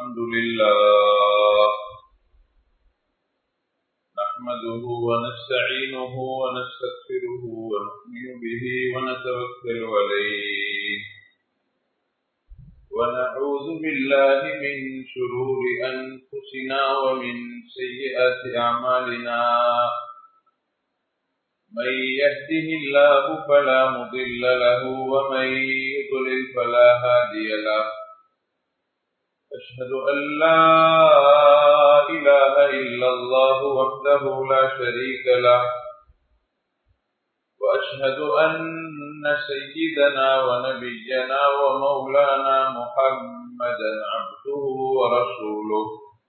الحمد لله نحمده ونستعينه ونستغفره ونؤمن به ونتوكل عليه ونعوذ بالله من شرور أنفسنا ومن سيئات أعمالنا من يهده الله فلا مضل له ومن يضلل فلا هادي له أشهد أن لا إله إلا الله وحده لا شريك له وأشهد أن سيدنا ونبينا ومولانا محمدا عبده ورسوله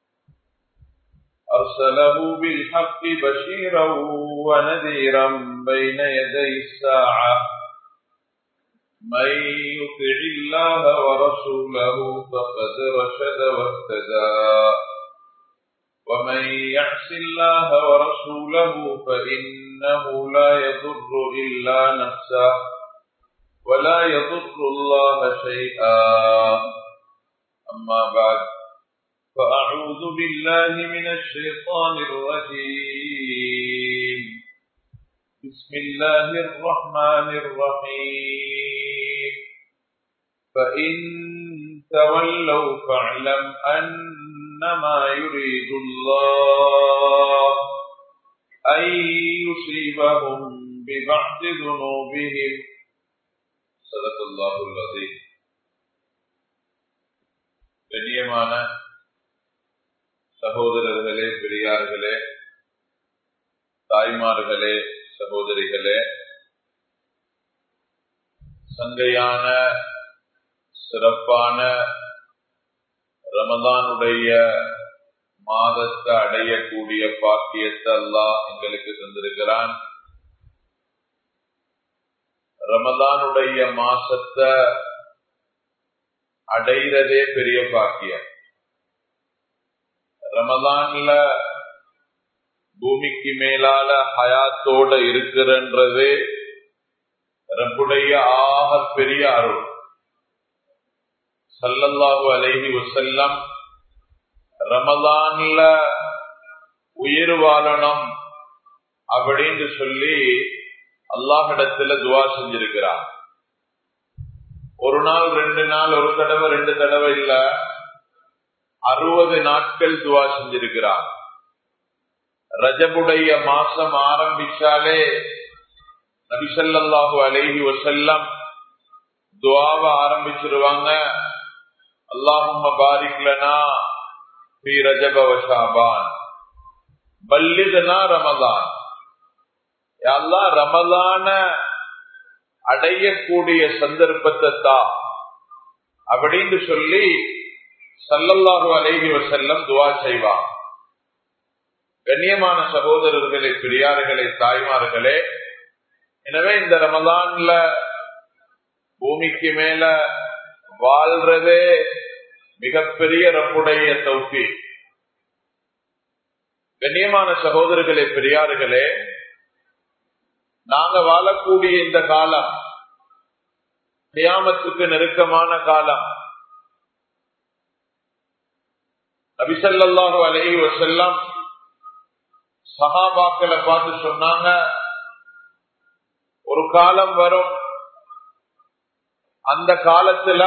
أرسله بالحق بشيرا ونذيرا بين يدي الساعة من يطع الله ورسوله فقد رشد واهتدى ومن يعص الله ورسوله فإنه لا يضر إلا نفسه ولا يضر الله شيئا أما بعد فأعوذ بالله من الشيطان الرجيم بسم الله الرحمن الرحيم فإن تولوا فاعلم أنما يريد الله أن يصيبهم ببعض ذنوبهم صدق الله العظيم கண்ணியமான சகோதரர்களே பெரியார்களே தாய்மார்களே சகோதரிகளே சங்கையான சிறப்பான ரமதானுடைய மாதத்தை அடையக்கூடிய பாக்கியத்தை அல்லாஹ் எங்களுக்கு தந்திருக்கிறான் ரமதானுடைய மாசத்தை அடைகிறதே பெரிய பாக்கியம் ரமதான்ல பூமிக்கு மேலால ஹயாத்தோட இருக்கிறன்றது ரப்புடைய ஆக பெரிய அருள் சல்லல்லாஹு அலைஹி வசல்லம் ரமதான்ல உயிர் வாழணும் அப்படின்னு சொல்லி அல்லாஹிடத்துல துவா செஞ்சிருக்கிறார் ஒரு நாள் ரெண்டு நாள் ஒரு தடவை ரெண்டு தடவை இல்ல அறுபது நாட்கள் துவா செஞ்சிருக்கிறார் ரஜபுடைய மாசம் ஆரம்பிச்சாலே நபிசல்லாஹு அலைஹி வசல்லம் துவாவ ஆரம்பிச்சிருவாங்க அல்லாஹும் பாரிக்லனா பி ரஜப வஷாபான் பல்லிதனா ரமதான் அல்லா ரமதான அடையக்கூடிய சந்தர்ப்பத்தை தான் அப்படின்னு சொல்லி சல்லல்லாஹு அலைஹி வசல்லம் துவா செய்வான் கண்ணியமான சகோதரர்களே பெரியார்களே தாய்மார்களே எனவே இந்த ரமதான்ல பூமிக்கு மேல வாழ்றதே மிகப்பெரிய ரப்புடைய தௌப்பி கண்ணியமான சகோதரர்களே பெரியார்களே நாங்க வாழக்கூடிய இந்த காலம் தியாமத்துக்கு நெருக்கமான காலம் அபிசல்லாஹு அலைஹி வசல்லாம் சகாபாக்களை பார்த்து சொன்னாங்க ஒரு காலம் வரும் அந்த காலத்துல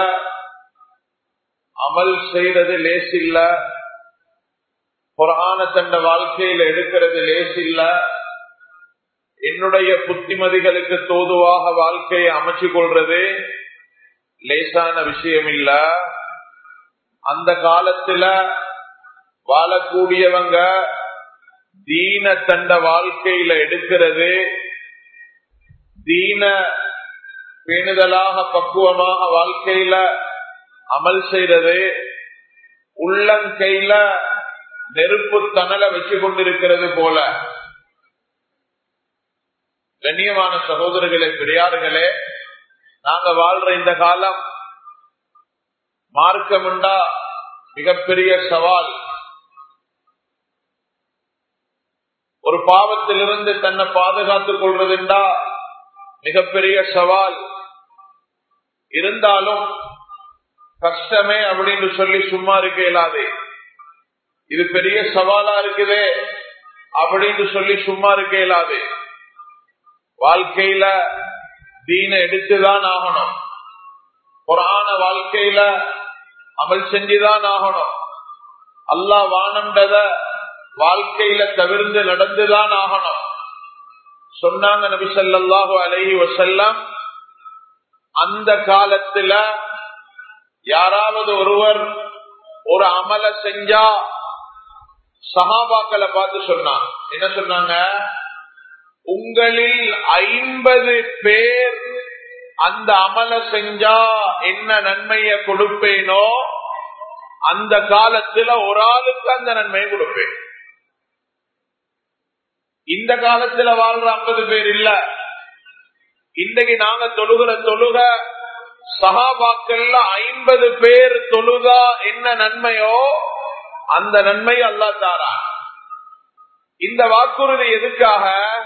அமல் செய்யறது லேசில்ல புராண தண்ட வாழ்க்கையில எடுக்கிறது லேசில்ல என்னுடைய புத்திமதிகளுக்கு தோதுவாக வாழ்க்கையை அமைச்சு கொள்றது லேசான விஷயம் இல்ல அந்த காலத்துல வாழக்கூடியவங்க தீன தண்ட வாழ்க்கையில எடுக்கிறது தீன பேணுதலாக பக்குவமாக வாழ்க்கையில அமல் செய்யறது உள்ளங்கையில நெருப்பு தணலை வச்சு கொண்டிருக்கிறது போல கண்ணியமான சகோதரர்களே பெரியார்களே நாங்க வாழ்ற இந்த காலம் மார்க்கமுண்டா மிகப்பெரிய சவால் ஒரு பாவத்திலிருந்து தன்னை பாதுகாத்துக் கொள்வதுண்டா மிகப்பெரிய சவால் இருந்தாலும் கஷ்டமே அப்படின்னு சொல்லி சும்மா இருக்க இயலாது இது பெரிய சவாலா இருக்குதே அப்படின்னு சொல்லி சும்மா இருக்க இயலாது வாழ்க்கையில தீன எடுத்துதான் ஆகணும் புறான வாழ்க்கையில அமல் செஞ்சுதான் ஆகணும் அல்லா வானண்டத வாழ்க்கையில தவிர்ந்து நடந்துதான் ஆகணும் சொன்னாங்க நபி ஸல்லல்லாஹு அலைஹி வஸல்லம் அந்த காலத்துல யாராவது ஒருவர் ஒரு அமல செஞ்சா சஹாபாக்களை பார்த்து சொன்னாங்க என்ன சொன்னாங்க உங்களில் ஐம்பது பேர் அந்த அமல செஞ்சா என்ன நன்மைய கொடுப்பேனோ அந்த காலத்துல ஒரு ஆளுக்கு அந்த நன்மையை கொடுப்பேன் இந்த காலத்துல வாழ்ற ஐம்பது பேர் இல்ல இன்றைக்கு நாங்க தொழுகிற தொழுக சகாபாக்கள்ல ஐம்பது பேர் தொழுதா என்ன நன்மையோ அந்த நன்மை அல்லா தாரா இந்த வாக்குறுதி எதுக்காக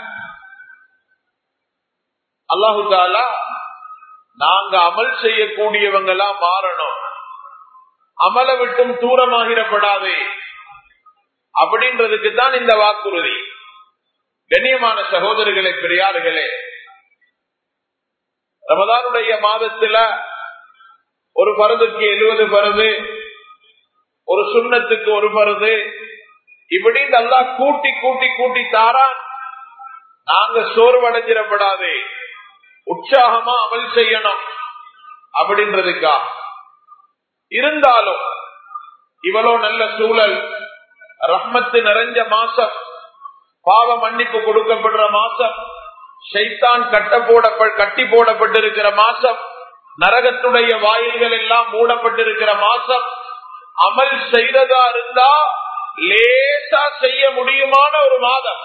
அல்லாஹு தாலா நாங்க அமல் செய்யக்கூடியவங்களா மாறணும் அமல விட்டும் தூரமாகிடப்படாதே அப்படின்றதுக்கு தான் இந்த வாக்குறுதி கண்ணியமான சகோதரர்களே பெரியார்களே ரமதானுடைய மாதத்துல ஒரு பருதுக்கு எழுபது பருது ஒரு சுண்ணத்துக்கு ஒரு பருது இப்படி நல்லா கூட்டி கூட்டி கூட்டி தாரான் நாங்க சோர்வடைஞ்சிடப்படாதே உற்சாகமா அமல் செய்யணும் அப்படின்றதுக்கா இருந்தாலும் இவ்வளவு நல்ல சூழல் ரஹ்மத்து நிறைஞ்ச மாசம் பாவ மன்னிப்பு கொடுக்கப்படுற மாசம் சைத்தான் கட்ட போட கட்டி போடப்பட்டிருக்கிற மாசம் நரகத்துடைய வாயில்கள் எல்லாம் மூடப்பட்டிருக்கிற மாசம் அமல் செய்ததா இருந்தா லேசா செய்ய முடியுமான ஒரு மாதம்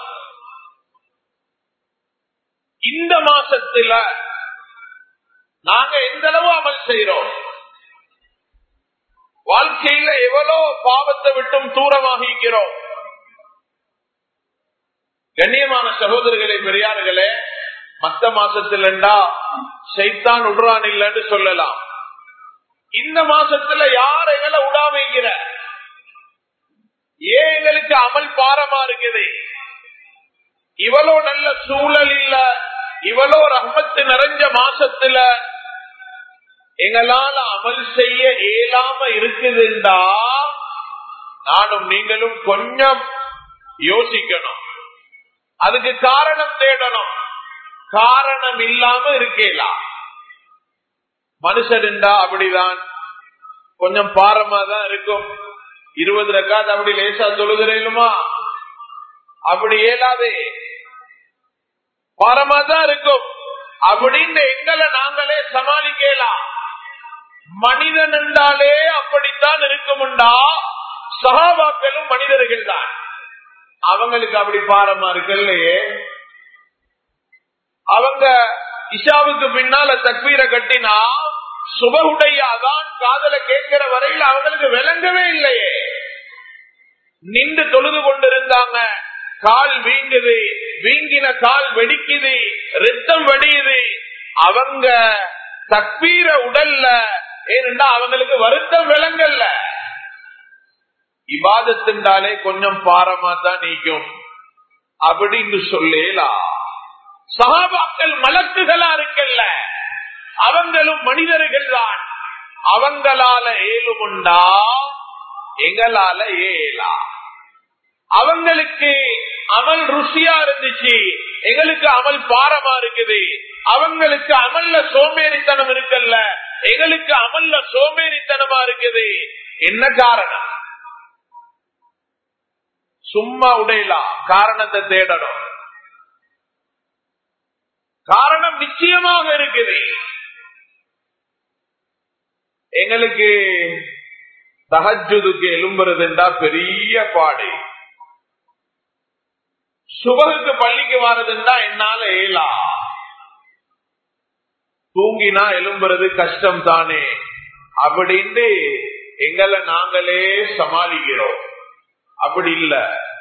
இந்த மாசத்துல நாங்க எந்த அளவு அமல் செய்யறோம் வாழ்க்கையில எவ்வளவு பாவத்தை விட்டும் தூரமாகிக்கிறோம் கண்ணியமான சகோதரர்களே பெரியார்களே மத்த மாசத்துலண்டா சைத்தான் உடுறான் இல்லன்னு சொல்லலாம் இந்த மாசத்துல யார் எங்களை விடாமைக்கிற ஏன் எங்களுக்கு அமல் பாரமா இருக்குது இவ்வளோ நல்ல சூழல் இல்ல இவ்வளோ ரஹ்மத்து நிறைஞ்ச மாசத்துல எங்களால அமல் செய்ய இயலாம இருக்குதுண்டா நானும் நீங்களும் கொஞ்சம் யோசிக்கணும் அதுக்கு காரணம் தேடணும் காரணம் இல்லாம இருக்கலாம் மனுஷன்டா அப்படிதான் கொஞ்சம் பாரமா தான் இருக்கும் இருபது ரக்காத் அப்படி லேசா தொழுகிறேனுமா அப்படி இயலாதே பாரமா தான் இருக்கும் அப்படின்னு எங்களை நாங்களே சமாளிக்கலாம் மனிதன் என்றாலே அப்படித்தான் இருக்கும்டா சகாபாக்களும் மனிதர்கள் தான் அவங்களுக்கு அப்படி பாரமா இருக்குல்லையே அவங்க இஷாவுக்கு பின்னால தக்வீரை கட்டினா சுபகுடைய அதான் காதல கேட்கிற வரையில் அவங்களுக்கு விளங்கவே இல்லையே நின்று தொழுது கொண்டிருந்தாங்க கால் வீங்குது வீங்கின கால் வெடிக்குது ரத்தம் வெடியுது அவங்க தக்வீர உடல்ல ஏனென்றா அவங்களுக்கு வருத்தம் விளங்கல்ல இவாதத்தின்றாலே கொஞ்சம் பாரமா தான் நீக்கும் அப்படின்னு சொல்லலாம் சகாபாக்கள் மலக்குகளா இருக்கல்ல அவங்களும் மனிதர்கள் தான் அவங்களால ஏழுமுண்டா எங்களால ஏலா அவங்களுக்கு அமல் ருசியா இருந்துச்சு எங்களுக்கு அமல் பாரமா இருக்குது அவங்களுக்கு அமல்ல சோம்பேறித்தனம் இருக்கல்ல எங்களுக்கு அமல்ல சோம்பேறித்தனமா இருக்குது என்ன காரணம் சும்மா உடையலாம் காரணத்தை தேடணும் காரணம் நிச்சயமாக இருக்குது எங்களுக்கு தகஜுதுக்கு எலும்புறதுண்டா பெரிய பாடு சுபகுக்கு பள்ளிக்கு வாரதுண்டா என்னால ஏலா தூங்கினா எலும்புறது கஷ்டம் தானே அப்படின்னு எங்களை நாங்களே சமாளிக்கிறோம் அப்படி இல்ல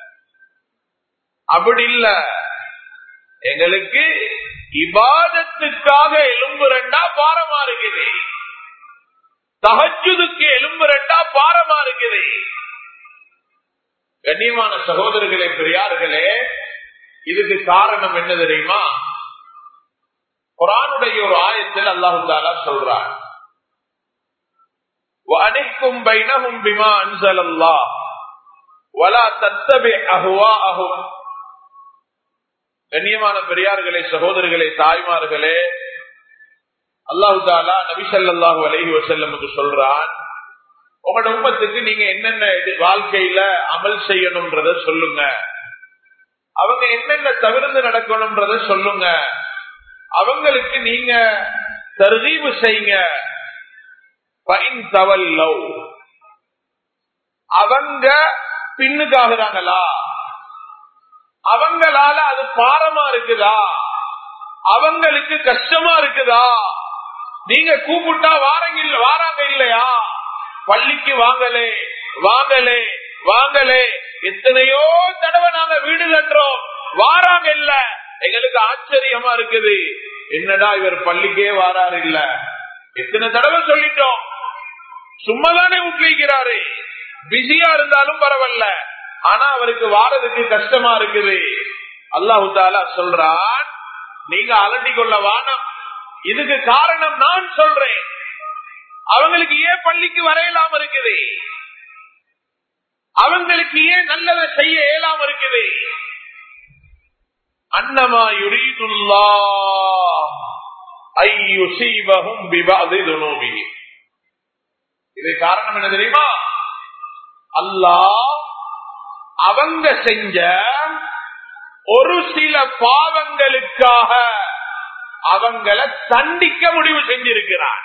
அப்படி இல்ல எங்களுக்கு இபாதத்துக்காக எலும்புரண்டா பாரமா இருக்குது தகஜுதுக்கு எலும்புரட்டா பாரமா இருக்குது கண்ணியமான சகோதரர்களே பெரியார்களே இதுக்கு காரணம் என்ன தெரியுமா குரானுடைய ஒரு ஆயத்தில் அல்லாஹு தாலா சொல்றார் அனைக்கும் பைனகும் பிமா அன்சல் அல்லா வலா தத்தபி அஹுவா அஹும் கண்ணியமான பெரியார்களே சகோதரர்களே தாய்மார்களே அல்லாஹு தாலா நபிசல்லாஹு அலஹி வசல்லமுக்கு சொல்றான் உங்களோட உம்மத்துக்கு நீங்க என்னென்ன வாழ்க்கையில அமல் செய்யணும்ன்றத சொல்லுங்க அவங்க என்னென்ன தவிர்த்து நடக்கணும்ன்றத சொல்லுங்க அவங்களுக்கு நீங்க தர்கீவு செய்யுங்க அவங்க பின்னுக்காகிறாங்களா அவங்களால அது பாரமா இருக்குதா அவங்களுக்கு கஷ்டமா இருக்குதா நீங்க கூப்பிட்டா வாரங்க வாராங்க இல்லையா பள்ளிக்கு வாங்கலே வாங்கலே வாங்கலே எத்தனையோ தடவை நாங்க வீடு கட்டுறோம் வாராங்க இல்ல எங்களுக்கு ஆச்சரியமா இருக்குது என்னடா இவர் பள்ளிக்கே வாராரு இல்ல எத்தனை தடவை சொல்லிட்டோம் சும்மாதானே ஊக்குவிக்கிறாரு பிஸியா இருந்தாலும் பரவாயில்ல ஆனா அவருக்கு வாரதுக்கு கஷ்டமா இருக்குது அல்லாஹு தாலா சொல்றான் நீங்க அலட்டி கொள்ள வானம் இதுக்கு காரணம் நான் சொல்றேன் அவங்களுக்கு ஏன் பள்ளிக்கு வரையலாம இருக்குது அவங்களுக்கு ஏன் நல்லதை செய்ய இயலாம இருக்குது அன்னமா யுரீதுல்லா ஐயுசீபகும் விவாதி துணோபி இது காரணம் என்ன தெரியுமா அல்லாஹ் அவங்க செஞ்ச ஒரு சில பாவங்களுக்காக அவங்களை தண்டிக்க முடிவு செஞ்சிருக்கிறான்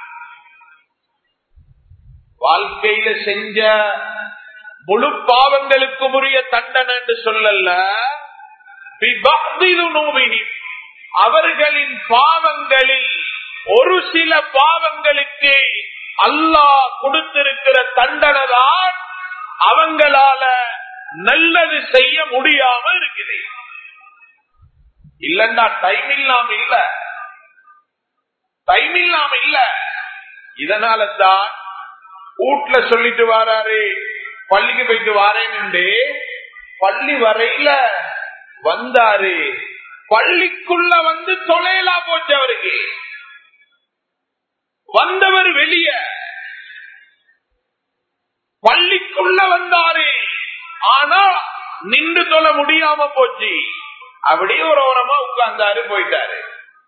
வாழ்க்கையில செஞ்ச முழு பாவங்களுக்கு உரிய தண்டனை என்று சொல்லல அவர்களின் பாவங்களில் ஒரு சில பாவங்களுக்கு அல்லாஹ் கொடுத்திருக்கிற தண்டனை தான் அவங்களால நல்லது செய்ய முடியாம இருக்குது இல்லண்டா டைம் இல்லாம இல்ல டைம் இல்லாம இல்ல இதனால தான் வீட்டுல சொல்லிட்டு வராரு பள்ளிக்கு போயிட்டு வாரேன்னு பள்ளி வரையில வந்தாரு பள்ளிக்குள்ள வந்து தொலைலா போச்சு அவருக்கு வந்தவர் வெளிய பள்ளிக்குள்ள வந்தாரு ஆனா நின்று தொழ முடியாம போச்சு அப்படியே ஒரு ஓரமா உட்கார்ந்தாரு போயிட்டாரு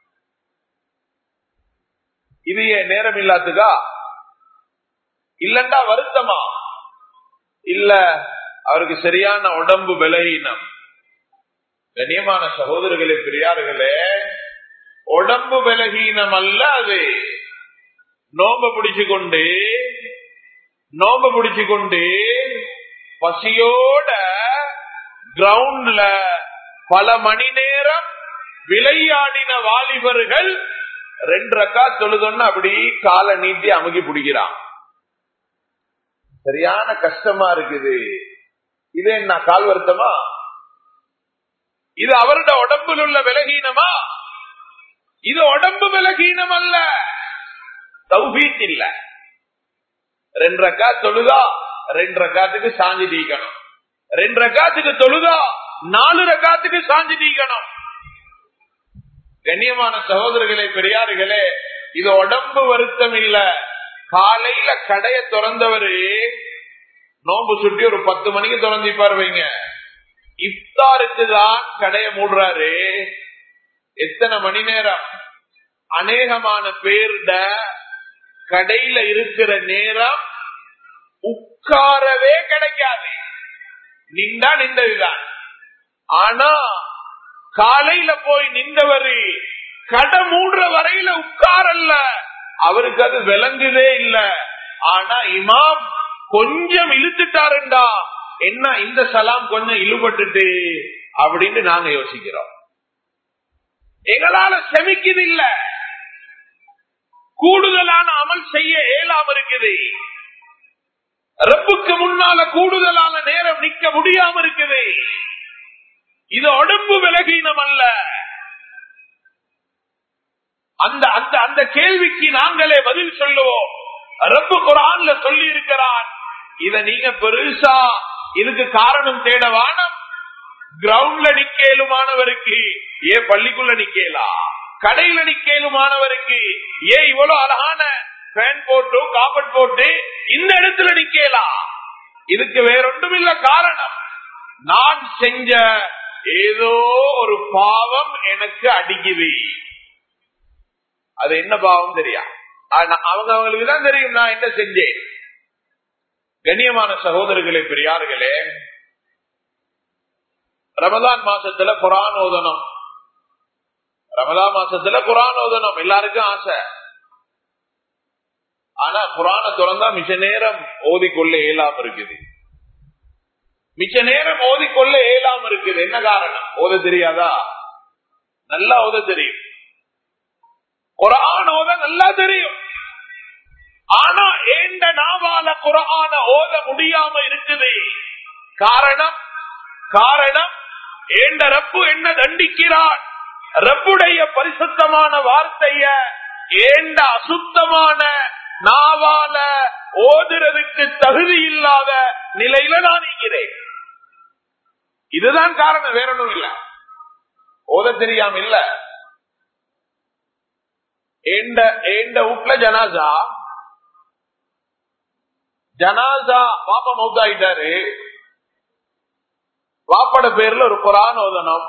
இது ஏன் நேரம் இல்லாததா இல்லண்டா வருத்தமா இல்ல அவருக்கு சரியான உடம்பு பலகீனம் கண்ணியமான சகோதரர்களே பெரியார்களே உடம்பு பலகீனம் அல்ல அது நோம்ப பிடிச்சு கொண்டு நோம்ப பிடிச்சு கொண்டு பசியோட கிரவுண்ட்ல பல மணி நேரம் விளையாடின வாலிபர்கள் ரெண்டு ரக்கா தொழுதொன்னு அப்படி காலை நீட்டி அமுகி பிடிக்கிறான் சரியான கஷ்டமா இருக்குது இது என்ன கால் வருத்தமா இது அவருடைய உடம்பில் உள்ள விலகீனமா இது உடம்பு விலகீனம் அல்ல தௌபீத் இல்ல ரெண்டு ரக்கா தொழுதா ரெண்டு ரக்காத்துக்கு சாஞ்சி நீக்கணும் ரெண்டு ரக்காத்துக்கு தொழுதா நாலு ரக்காத்துக்கு சாஞ்சி நீக்கணும் கண்ணியமான சகோதரர்களே பெரியார்களே இது உடம்பு வருத்தம் இல்ல காலையில கடைய திறந்தவரு நோம்பு சுட்டி ஒரு பத்து மணிக்கு திறந்திப்பாரு வைங்க இஃப்தாருக்கு தான் கடைய மூடுறாரு எத்தனை மணி நேரம் அநேகமான பேருட கடையில இருக்கிற நேரம் உட்காரவே கிடைக்காது நின்றா நின்றதுதான் ஆனா காலையில போய் நின்றவரு கடை மூடுற வரையில உட்காரல்ல அவருக்கு அது விளங்குதே இல்ல ஆனா இமாம் கொஞ்சம் இழுத்துட்டாருண்டா என்ன இந்த சலாம் கொஞ்சம் இழுபட்டுட்டு அப்படின்னு நாங்க யோசிக்கிறோம் எங்களால செமிக்குது இல்ல கூடுதலான அமல் செய்ய இயலாம இருக்குது ரப்புக்கு முன்னால கூடுதலான நேரம் நிக்க முடியாம இருக்குது இது உடம்பு விலகீனம் அல்ல அந்த அந்த அந்த கேள்விக்கு நாங்களே பதில் சொல்லுவோம் ரப்பு குரான்ல சொல்லி இருக்கிறான் இத நீங்க பெருசா இதுக்கு காரணம் தேட வானம் கிரவுண்ட்ல நிக்கேலுமானவருக்கு ஏன் பள்ளிக்குள்ள நிக்கலா கடையில நிக்கேலுமானவருக்கு ஏன் இவ்வளவு அழகான ஃபேன் போட்டு காப்பட் போட்டு இந்த இடத்துல நிக்கலா இதுக்கு வேறொன்றும் இல்ல காரணம் நான் செஞ்ச ஏதோ ஒரு பாவம் எனக்கு அடிக்குது அது என்ன பாவம் தெரியா ஆனா அவங்க அவங்களுக்கு தான் தெரியும் நான் என்ன செஞ்சேன் கண்ணியமான சகோதரர்களே பெரியார்களே ரமதான் மாசத்துல குரான் ஓதனம் ரமதான் மாசத்துல குரான் ஓதனம் எல்லாருக்கும் ஆசை ஆனா குரான திறந்தா மிச்ச நேரம் ஓதிக்கொள்ள இயலாம இருக்குது மிச்ச நேரம் ஓதிக்கொள்ள இயலாம இருக்குது என்ன காரணம் ஓத தெரியாதா நல்லா ஓத தெரியும் குரான் ஓத நல்லா தெரியும் ஆனா ஏண்ட நாவால குரான ஓத முடியாம இருக்குது காரணம் காரணம் ஏண்ட ரப்பு என்ன தண்டிக்கிறான் ரப்புடைய பரிசுத்தமான வார்த்தைய ஏண்ட அசுத்தமான நாவால ஓதுறதுக்கு தகுதி இல்லாத நிலையில நான் இருக்கிறேன் இதுதான் காரணம் வேற ஒன்றும் இல்ல ஓத தெரியாம இல்ல ஏண்ட ஏண்ட வீட்டுல ஜனாசா ஜனாசா பாப்பா மௌத்தாயிட்டாரு வாப்பட பேர்ல ஒரு குரான் ஓதனம்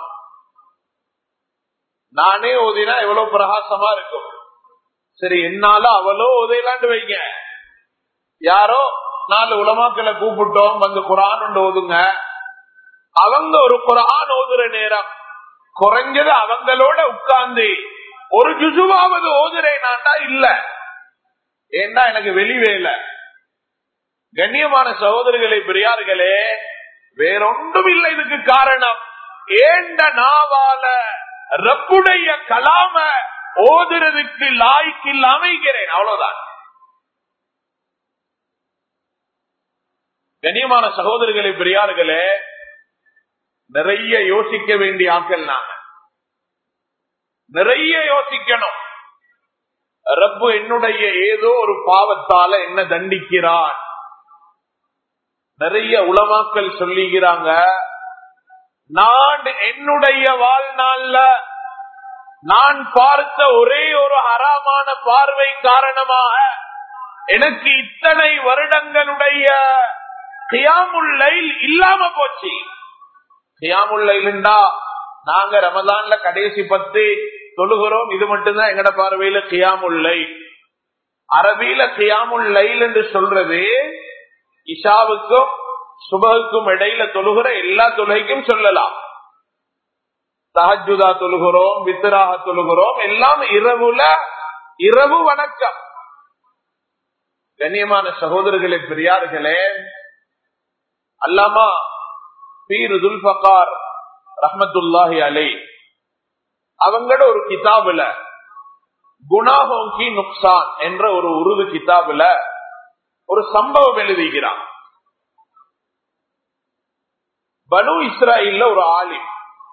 நானே ஓதினா எவ்வளவு பிரகாசமா இருக்கும் சரி என்னால அவளோ ஓதையலாண்டு வைங்க யாரோ நாலு உலமாக்களை கூப்பிட்டோம் வந்து குரான் ஒன்று ஓதுங்க அவங்க ஒரு குரான் ஓதுற நேரம் குறைஞ்சது அவங்களோட உட்கார்ந்து ஒரு ஜுசுவாவது ஓதுறேனாண்டா இல்ல ஏன்னா எனக்கு வெளி வேலை கண்ணியமான சகோதரர்களே பெரியார்களே வேறொன்றும் இல்லை இதுக்கு காரணம் ஏண்ட நாவால ரப்புடைய கலாம ஓதுறதுக்கு லாய்க்கில் அமைகிறேன் அவ்வளவுதான் கண்ணியமான சகோதரர்களே பெரியார்களே நிறைய யோசிக்க வேண்டிய ஆட்கள் நாங்க நிறைய யோசிக்கணும் ரப்பு என்னுடைய ஏதோ ஒரு பாவத்தால என்ன தண்டிக்கிறான் நிறைய உளமாக்கல் சொல்லுகிறாங்க நான் என்னுடைய வாழ்நாள்ல நான் பார்த்த ஒரே ஒரு ஹராமான பார்வை காரணமாக எனக்கு இத்தனை வருடங்களுடைய கியாமுல்லைல் இல்லாம போச்சு கியாமுல்லைலுண்டா நாங்க ரமதான்ல கடைசி பத்து தொழுகிறோம் இது மட்டும்தான் எங்கட பார்வையில கியாமுல்லை அரபியில கியாமுல்லைல் என்று சொல்றது இஷாவுக்கும் சுபகுக்கும் இடையில தொழுகிற எல்லா தொழுகைக்கும் சொல்லலாம் தஹஜுதா தொழுகிறோம் வித்தராக தொழுகிறோம் எல்லாம் இரவுல இரவு வணக்கம் கண்ணியமான சகோதரர்களே பெரியார்களே அல்லாமா பீர் துல்பகார் ரஹமத்துல்லாஹி அலை அவங்களோட ஒரு கிதாபுல குணாஹோங்கி நுக்சான் என்ற ஒரு உருது கிதாபுல ஒரு சம்பவம் எழுதுகிறான் பனு இஸ்ராயில்ல ஒரு ஆலிம்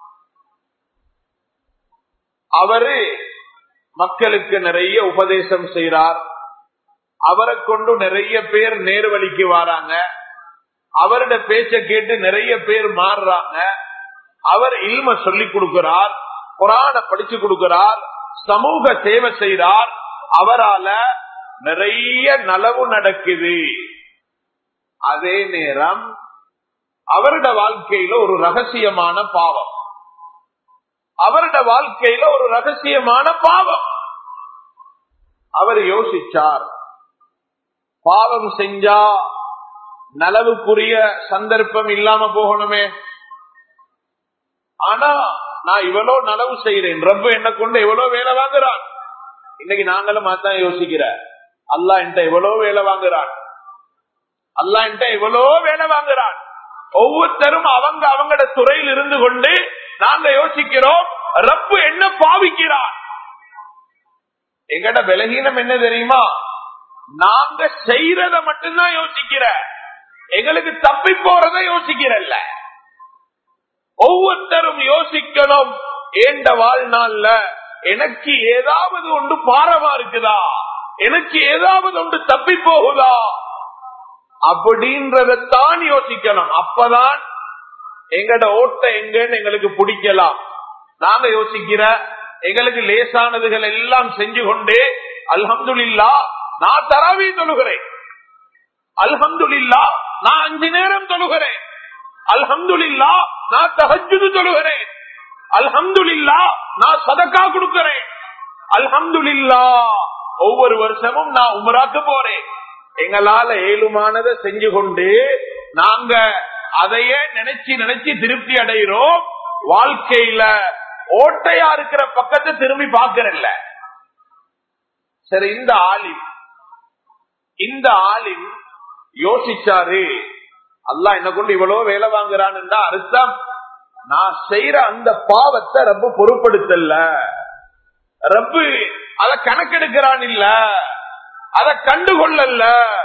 அவரு மக்களுக்கு நிறைய உபதேசம் செய்யறார் அவரை கொண்டு நிறைய பேர் நேர்வழிக்கு வராங்க அவரோட பேச்ச கேட்டு நிறைய பேர் மாறுறாங்க அவர் இல்ம சொல்லி கொடுக்கிறார் குரான படிச்சு கொடுக்கிறார் சமூக சேவை செய்கிறார் அவரால நிறைய நலவு நடக்குது அதே நேரம் அவரோட வாழ்க்கையில ஒரு ரகசியமான பாவம் அவரோட வாழ்க்கையில ஒரு ரகசியமான பாவம் அவர் யோசிச்சார் பாவம் செஞ்சா நலவுக்குரிய சந்தர்ப்பம் இல்லாம போகணுமே ஆனா நான் இவ்வளவு நலவு செய்யறேன் ரப்ப என்ன கொண்டு எவ்வளவு வேலை வாங்குறான் இன்னைக்கு நாங்களும் அதான் யோசிக்கிற அல்லா என்கிட்ட எவ்வளவு வேலை வாங்குறான் அல்லா என்கிட்ட எவ்வளவு வேலை வாங்குறான் ஒவ்வொருத்தரும் அவங்க அவங்களோட துறையில் இருந்து கொண்டு நாங்க யோசிக்கிறோம் ரப்பு என்ன பாவிக்கிறான் எங்கட பலகீனம் என்ன தெரியுமா நாங்க செய்யறத மட்டும்தான் யோசிக்கிற எங்களுக்கு தப்பி போறத யோசிக்கிறல்ல ஒவ்வொருத்தரும் யோசிக்கணும் ஏண்ட வாழ்நாள்ல எனக்கு ஏதாவது ஒன்று பாரமா இருக்குதா எனக்கு ஏதாவது ஒன்று தப்பி போகுதா அப்படின்றதான் யோசிக்கணும் அப்பதான் எங்கட ஓட்ட எங்கன்னு எங்களுக்கு பிடிக்கலாம் நாங்க யோசிக்கிற எங்களுக்கு லேசானதுகள் எல்லாம் செஞ்சு கொண்டே அல்ஹம்துலில்லா நான் தராவி தொழுகிறேன் அல்ஹம்துலில்லா நான் அஞ்சு நேரம் தொழுகிறேன் அல்ஹம்துலில்லா நான் தஹஜ்ஜுது தொழுகிறேன் அல்ஹம்துலில்லா நான் சதக்கா கொடுக்கிறேன் அல்ஹம்துலில்லா ஒவ்வொரு வருஷமும் நான் உமராக்கு போறேன் எங்களால ஏழுமானதை செஞ்சு கொண்டு நாங்க அதையே நினைச்சு நினைச்சு திருப்தி அடைகிறோம் வாழ்க்கையில ஓட்டையா இருக்கிற பக்கத்தை திரும்பி பாக்குறல்ல சரி இந்த ஆலிம் இந்த ஆலிம் யோசிச்சாரு அல்லாஹ் என்ன கொண்டு இவ்வளவு வேலை வாங்குறான்னு அர்த்தம் நான் செய்யற அந்த பாவத்தை ரப்பு பொருட்படுத்தல ரப்பு அத கணக்கெடுக்கிறான் இல்ல அத கண்டுகொள்ளல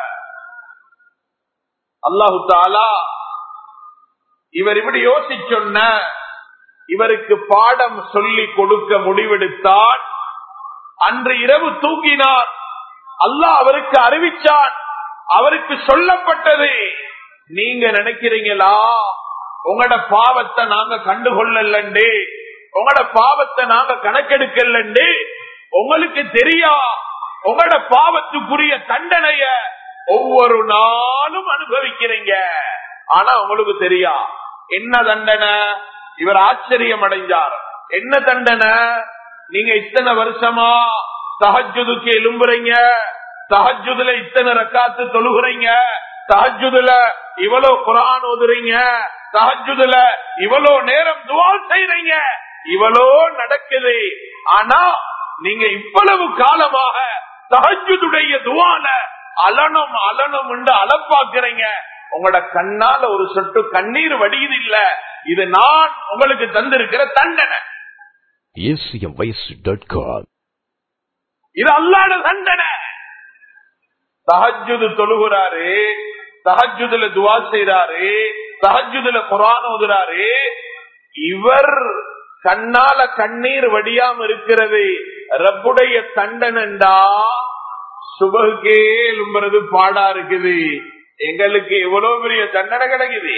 அல்லாஹு தாலா இவர் இப்படி யோசிச்சொன்ன இவருக்கு பாடம் சொல்லி கொடுக்க முடிவெடுத்தான் அன்று இரவு தூங்கினார் அல்லாஹ் அவருக்கு அறிவிச்சான் அவருக்கு சொல்லப்பட்டது நீங்க நினைக்கிறீங்களா உங்களோட பாவத்தை நாங்க கண்டுகொள்ளலண்டு உங்களோட பாவத்தை நாங்க கணக்கெடுக்கலண்டு உங்களுக்கு தெரியா உங்களோட பாவத்துக்குரிய தண்டனைய ஒவ்வொரு நாளும் அனுபவிக்கிறீங்க ஆனா உங்களுக்கு தெரியா என்ன தண்டனை இவர் ஆச்சரியம் அடைஞ்சார் என்ன தண்டனை நீங்க இத்தனை வருஷமா தஹஜுதுக்கு எலும்புறீங்க தஹஜுதுல இத்தனை ரக்காத்து தொழுகிறீங்க தஹஜுதுல இவ்வளவு குரான் ஓதுறீங்க தஹஜுதுல இவ்வளவு நேரம் துவா செய்யறீங்க இவ்வளோ நடக்குது ஆனா நீங்க இவ்வளவு காலமாக தஹஜுடைய துவால அலனும் அலனும் என்று அளப்பாக்குறீங்க உங்களோட கண்ணால ஒரு சொட்டு கண்ணீர் வடியுது இல்ல இது நான் உங்களுக்கு தந்திருக்கிற தண்டனை acmvoice.com இது அல்லாட தண்டனை தஹஜுது தொழுகிறாரு தஹஜுதுல துவா செய்யறாரு தஹஜுதுல குரான் ஓதுறாரு இவர் கண்ணால கண்ணீர் வடியாம இருக்கிறது ரப்புடைய தண்டனண்டா சுபகுக்கே எலும்புறது பாடா இருக்குது எங்களுக்கு எவ்வளவு பெரிய தண்டனை கிடைக்குது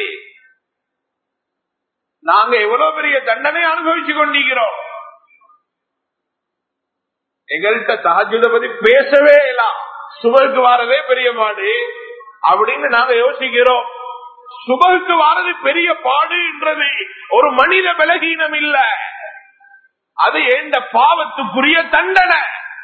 நாங்க எவ்வளவு பெரிய தண்டனை அனுபவிச்சு கொண்டிருக்கிறோம் எங்கள்கிட்ட தஹஜுத பத்தி பேசவே இல்ல சுபருக்கு வாரதே பெரிய பாடு அப்படின்னு நாங்க யோசிக்கிறோம் சுபருக்கு வாரது பெரிய பாடுன்றது ஒரு மனித பலகீனம் இல்ல அது எந்த பாவத்துக்குரிய தண்டனை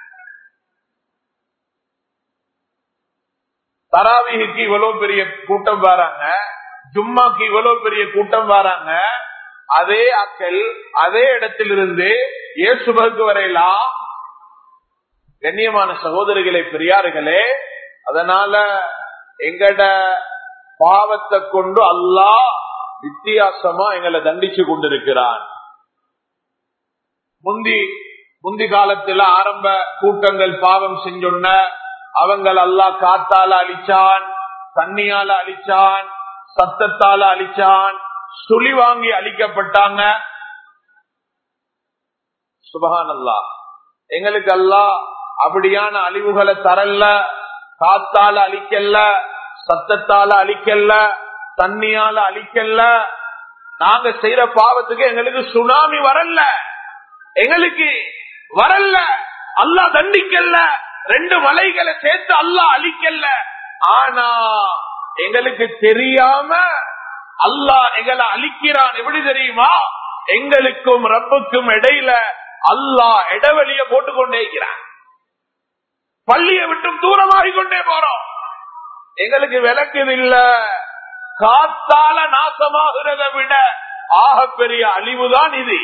தராவிக்கு இவ்வளவு பெரிய கூட்டம் வராங்க ஜும்மாக்கு இவ்வளவு பெரிய கூட்டம் வராங்க அதே அக்கள் அதே இடத்திலிருந்து ஏசுபகுக்கு வரையலாம் கண்ணியமான சகோதரிகளே பெரியார்களே அதனால எங்கட பாவத்தை கொண்டு அல்லாஹ் வித்தியாசமா எங்களை தண்டிச்சு கொண்டிருக்கிறான் முந்தி முந்தி காலத்துல ஆரம்ப கூட்டங்கள் பாவம் செஞ்சொன்ன அவங்கள் அல்லாஹ் காத்தால அழிச்சான் தண்ணியால அழிச்சான் சத்தத்தால அழிச்சான் சுழி வாங்கி அழிக்கப்பட்டாங்க சுபகான் அல்லா எங்களுக்கு அல்லாஹ் அப்படியான அழிவுகளை தரல காத்தால அழிக்கல சத்தத்தால அழிக்கல தண்ணியால அழிக்கல நாங்க செய்யற பாவத்துக்கு எங்களுக்கு சுனாமி வரல எங்களுக்கு வரல அல்லா தண்டிக்கல ரெண்டு மலைகளை சேர்த்து அல்லா அழிக்கல ஆனா எங்களுக்கு தெரியாம அல்லாஹ் எங்களை அழிக்கிறான் எப்படி தெரியுமா எங்களுக்கும் ரப்புக்கும் இடையில அல்லாஹ் இடைவெளிய போட்டுக்கொண்டே இருக்கிறான் பள்ளியை விட்டும் தூரமாகிக் கொண்டே போறோம் எங்களுக்கு விளக்குது இல்ல காத்தால நாசமாகிறத விட ஆக பெரிய அழிவுதான் இது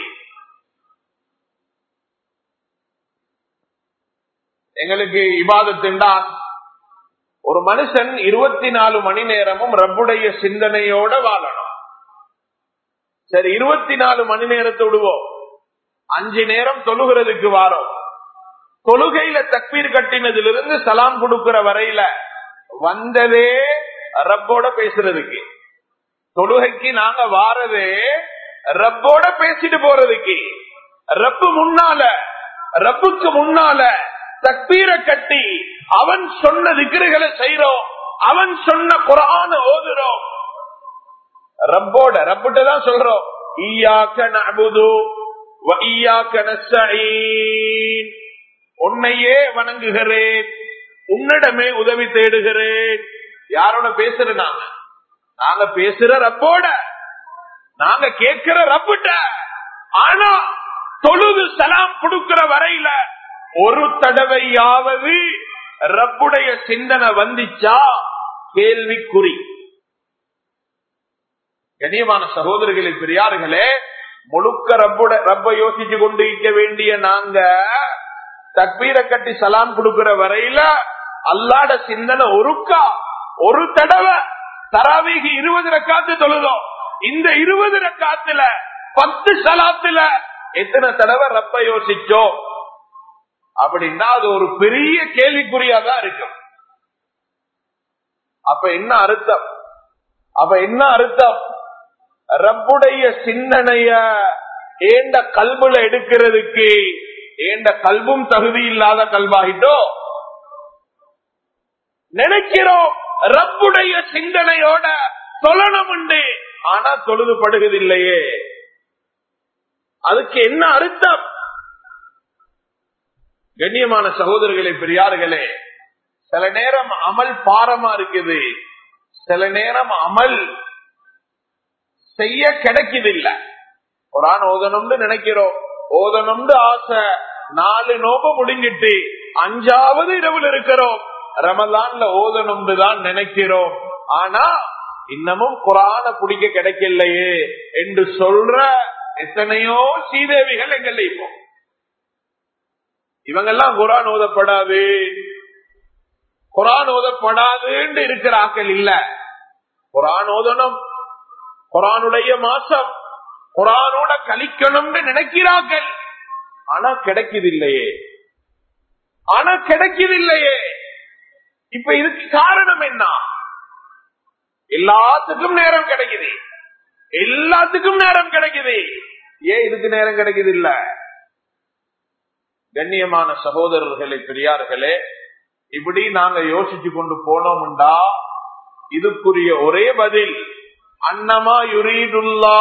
எங்களுக்கு இபாதத்துண்டா ஒரு மனுஷன் இருபத்தி நாலு மணி நேரமும் ரப்புடைய சிந்தனையோட வாழணும் சரி இருபத்தி நாலு மணி நேரத்தை விடுவோம் அஞ்சு நேரம் தொழுகிறதுக்கு வாரோம் தொழுகையில தக்பீர் கட்டினதிலிருந்து சலாம் கொடுக்கிற வரையில வந்ததே ரப்போட பேசுறதுக்கு தொழுகைக்கு நாங்க வாரதே ரப்போட பேசிட்டு போறதுக்கு ரப்பு முன்னால ரப்புக்கு முன்னால தக்பீரை கட்டி அவன் சொன்ன திக்ருகளை செய்யறோம் அவன் சொன்ன குரான ஓதுறோம் ரப்போட ரப்பிட்ட தான் சொல்றோம் ஈயாக்க நபுது ஈயாக்க நஸ்தஈன் உன்னையே வணங்குகிறேன் உன்னிடமே உதவி தேடுகிறேன் யாரோட பேசுற நாங்க நாங்க பேசுற ரப்போட நாங்க கேட்கிற ரப்பிட்ட ஆனா தொழுது சலாம் கொடுக்கிற வரையில ஒரு தடவையாவது ரப்புடைய சிந்தனை வந்துச்சா கேள்விக்குறி கண்ணியமான சகோதரர்களே பெரியார்களே முழுக்க ரப்புட ரப்ப யோசிச்சு கொண்டு இருக்க வேண்டிய நாங்க தக்பீரை கட்டி சலாம் கொடுக்கிற வரையில அல்லாட சிந்தனை ஒருக்கா ஒரு தடவை தராவிக்கு இருபது ரக்காத்து தொழுதோம் இந்த இருபது ரக்காத்துல பத்து சலாத்துல எத்தனை தடவை ரப்ப யோசிச்சோம் அப்படின்னா அது ஒரு பெரிய கேள்விக்குறியாதான் இருக்கும் அப்ப என்ன அர்த்தம் அப்ப என்ன அர்த்தம் ரப்புடைய சிந்தனைய ஏண்ட கல்புல எடுக்கிறதுக்கு ஏண்ட கல்பும் தகுதி இல்லாத கல்வாகிட்டோ நினைக்கிறோம் ரப்புடைய சிந்தனையோட தொழணும் உண்டு ஆனா தொழுதுபடுவதில்லையே அதுக்கு என்ன அர்த்தம் கண்ணியமான சகோதரர்களே பெரியார்களே சில நேரம் அமல் பாரமா இருக்குது சில நேரம் அமல் செய்ய கிடைக்குது இல்ல குரான் ஓதணும்னு நினைக்கிறோம் ஓதணும்னு ஆசை நாலு நோப முடிஞ்சிட்டு அஞ்சாவது இரவில் இருக்கிறோம் ரமலான்ல ஓதணும்னு தான் நினைக்கிறோம் ஆனா இன்னமும் குரான பிடிக்க கிடைக்கலையே என்று சொல்ற எத்தனையோ சீதேவிகள் எங்கள்ல இப்போ இவங்கெல்லாம் குரான் ஓதப்படாது குரான் ஓதப்படாதுன்னு இருக்கிற ஆக்கள் இல்ல குரான் ஓதணும் குரானுடைய மாசம் குரானோட கழிக்கணும்னு நினைக்கிறார்கள் ஆனா கிடைக்குது இல்லையே ஆனா கிடைக்குது இல்லையே இப்ப இதுக்கு காரணம் என்ன எல்லாத்துக்கும் நேரம் கிடைக்குது எல்லாத்துக்கும் நேரம் கிடைக்குது ஏன் இதுக்கு நேரம் கிடைக்குது இல்ல கண்ணியமான சகோதரர்களே பெரியார்களே இப்படி நாங்க யோசிச்சு கொண்டு போனோம்டா இதுக்குரிய ஒரே பதில் அன்னமா யுரீதுல்லா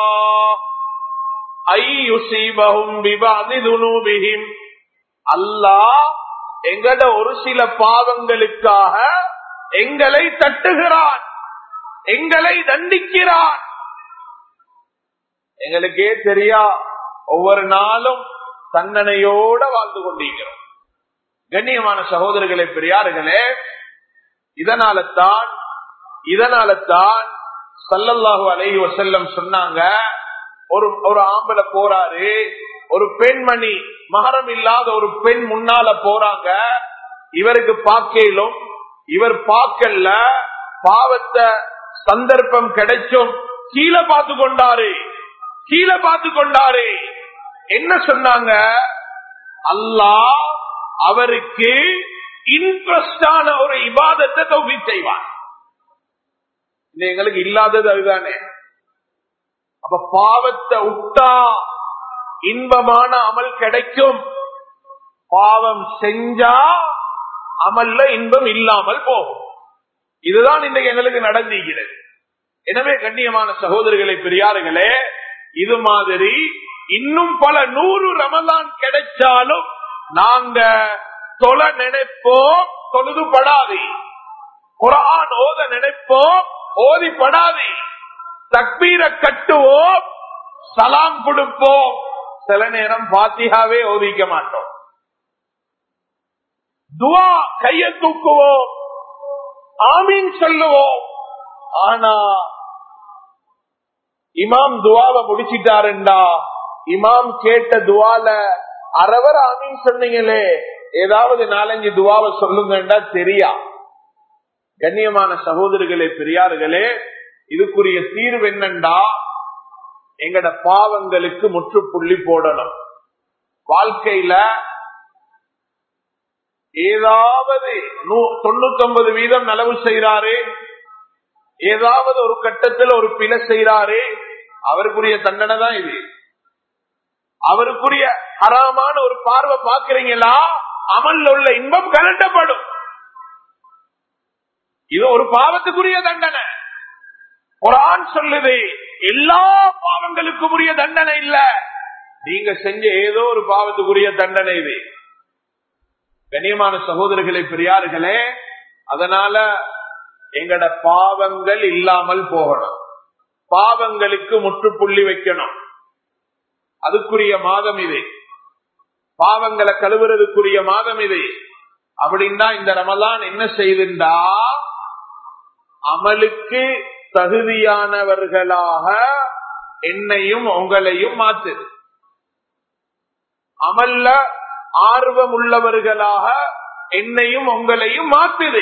அல்லாஹ் எங்கட ஒரு சில பாவங்களுக்காக எங்களை தட்டுகிறான் எங்களை தண்டிக்கிறான் எங்களுக்கே தெரியா ஒவ்வொரு நாளும் தண்டனையோட வாழ்ந்து கொண்டிருக்கிறோம் கண்ணியமான சகோதரர்களே பெரியார்களே இதனால தான் இதனால தான் சல்லல்லாஹு அலைஹி வசல்லம் சொன்னாங்க ஒரு ஒரு ஆம்பளை போறாரு ஒரு பெண்மணி மகரம் இல்லாத ஒரு பெண் முன்னால போறாங்க இவருக்கு பார்க்கலும் இவர் பார்க்கல பாவத்தை சந்தர்ப்பம் கிடைச்சும் கீழே பார்த்து கொண்டாரு கீழே பார்த்து கொண்டாரு என்ன சொன்னாங்க அல்லாஹ் அவருக்கு இன்ட்ரெஸ்டான ஒரு இபாதத்தை தொகுதி செய்வான் இது எங்களுக்கு இல்லாதது அதுதானே அப்ப பாவத்தை விட்டா இன்பமான அமல் கிடைக்கும் பாவம் செஞ்சா அமல்ல இன்பம் இல்லாமல் போகும் இதுதான் இன்றைக்கு எங்களுக்கு நடந்திருக்கிறது எனவே கண்ணியமான சகோதரர்களை பெரியார்களே இது மாதிரி இன்னும் பல நூறு ரமலான் கிடைச்சாலும் நாங்க தொல நினைப்போம் தொழுதுபடாது குரான் ஓத நினைப்போம் ஓதிப்படாது தக்பீரை கட்டுவோம் சலாம் கொடுப்போம் சில நேரம் பாத்தியாவே ஓதிக்க மாட்டோம் துவா கைய தூக்குவோம் ஆமீன் சொல்லுவோம் ஆனா இமாம் துவாவை முடிச்சிட்டாருண்டா இமாம் கேட்ட துவால அறவர் ஆமீன் சொன்னீங்களே ஏதாவது நாலஞ்சு துவாவை சொல்லுங்கண்டா தெரியா கண்ணியமான சகோதரர்களே பெரியார்களே இதுக்குரிய தீர்வு என்னண்டா எங்கட பாவங்களுக்கு முற்றுப்புள்ளி போடணும் வாழ்க்கையில ஏதாவது தொண்ணூத்தி ஒன்பது வீதம் நலவு செய்யறாரு ஏதாவது ஒரு கட்டத்தில் ஒரு பிழை செய்யறாரு அவருக்குரிய தண்டனை தான் இது அவருக்குரிய அறமான ஒரு பார்வை பாக்குறீங்களா அமல்ல உள்ள இன்பம் கலட்டப்படும் இது ஒரு பாவத்துக்குரிய தண்டனை குரான் சொல்லுது எல்லா பாவங்களுக்கும் உரிய தண்டனை இல்ல நீங்க செஞ்ச ஏதோ ஒரு பாவத்துக்குரிய தண்டனை இது கண்ணியமான சகோதரர்களே பெரியார்களே அதனால எங்கட பாவங்கள் இல்லாமல் போகணும் பாவங்களுக்கு முற்றுப்புள்ளி வைக்கணும் அதுக்குரிய மாதம் இது பாவங்களை கழுவுறதுக்குரிய மாதம் இது அப்படின்னா இந்த ரமலான் என்ன செய்துண்டா அமலுக்கு தகுதியானவர்களாக என்னையும் உங்களையும் மாத்துது அமல்ல ஆர்வம் உள்ளவர்களாக என்னையும் உங்களையும் மாத்துது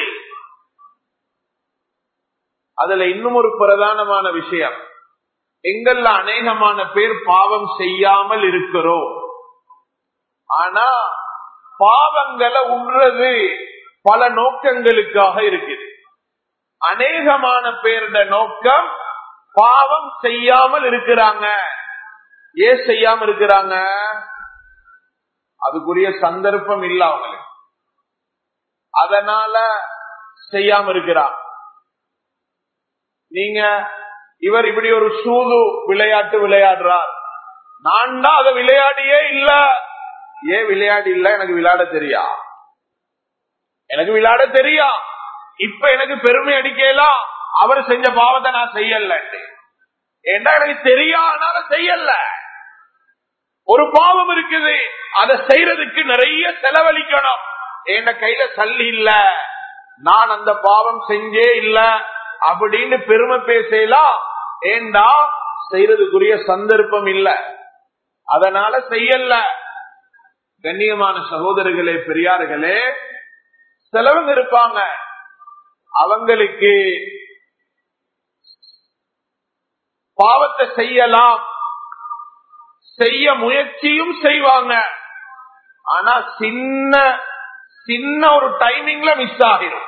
அதுல இன்னும் ஒரு பிரதானமான விஷயம் எங்கள்ல அநேகமான பேர் பாவம் செய்யாமல் இருக்கிறோம் ஆனா பாவங்களை உண்றது பல நோக்கங்களுக்காக இருக்குது அநேகமான பேருட நோக்கம் பாவம் செய்யாமல் இருக்கிறாங்க ஏன் செய்யாம இருக்கிறாங்க அதுக்குரிய சந்தர்ப்பம் இல்ல அவங்களுக்கு அதனால செய்யாம இருக்கிறான் நீங்க இவர் இப்படி ஒரு சூது விளையாட்டு விளையாடுறார் நான் தான் அதை விளையாடியே இல்ல ஏன் விளையாடி இல்ல எனக்கு விளையாட தெரியா எனக்கு விளையாட தெரியா இப்ப எனக்கு பெருமை அடிக்கலாம் அவர் செஞ்ச பாவத்தை நான் செய்யல ஏன்னா எனக்கு தெரியா அதனால செய்யல ஒரு பாவம் இருக்குது அதை செய்யறதுக்கு நிறைய செலவழிக்கணும் என் கையில சல்லி இல்ல நான் அந்த பாவம் செஞ்சே இல்ல அப்படின்னு பெருமை பேசலாம் ஏண்டா செய்யறதுக்குரிய சந்தர்ப்பம் இல்ல அதனால செய்யல கண்ணியமான சகோதரர்களே பெரியார்களே செலவுங்க இருப்பாங்க அவங்களுக்கு பாவத்தை செய்யலாம் செய்ய முயற்சியும் செய்வாங்க ஆனா சின்ன சின்ன ஒரு டைமிங்ல மிஸ் ஆகிரும்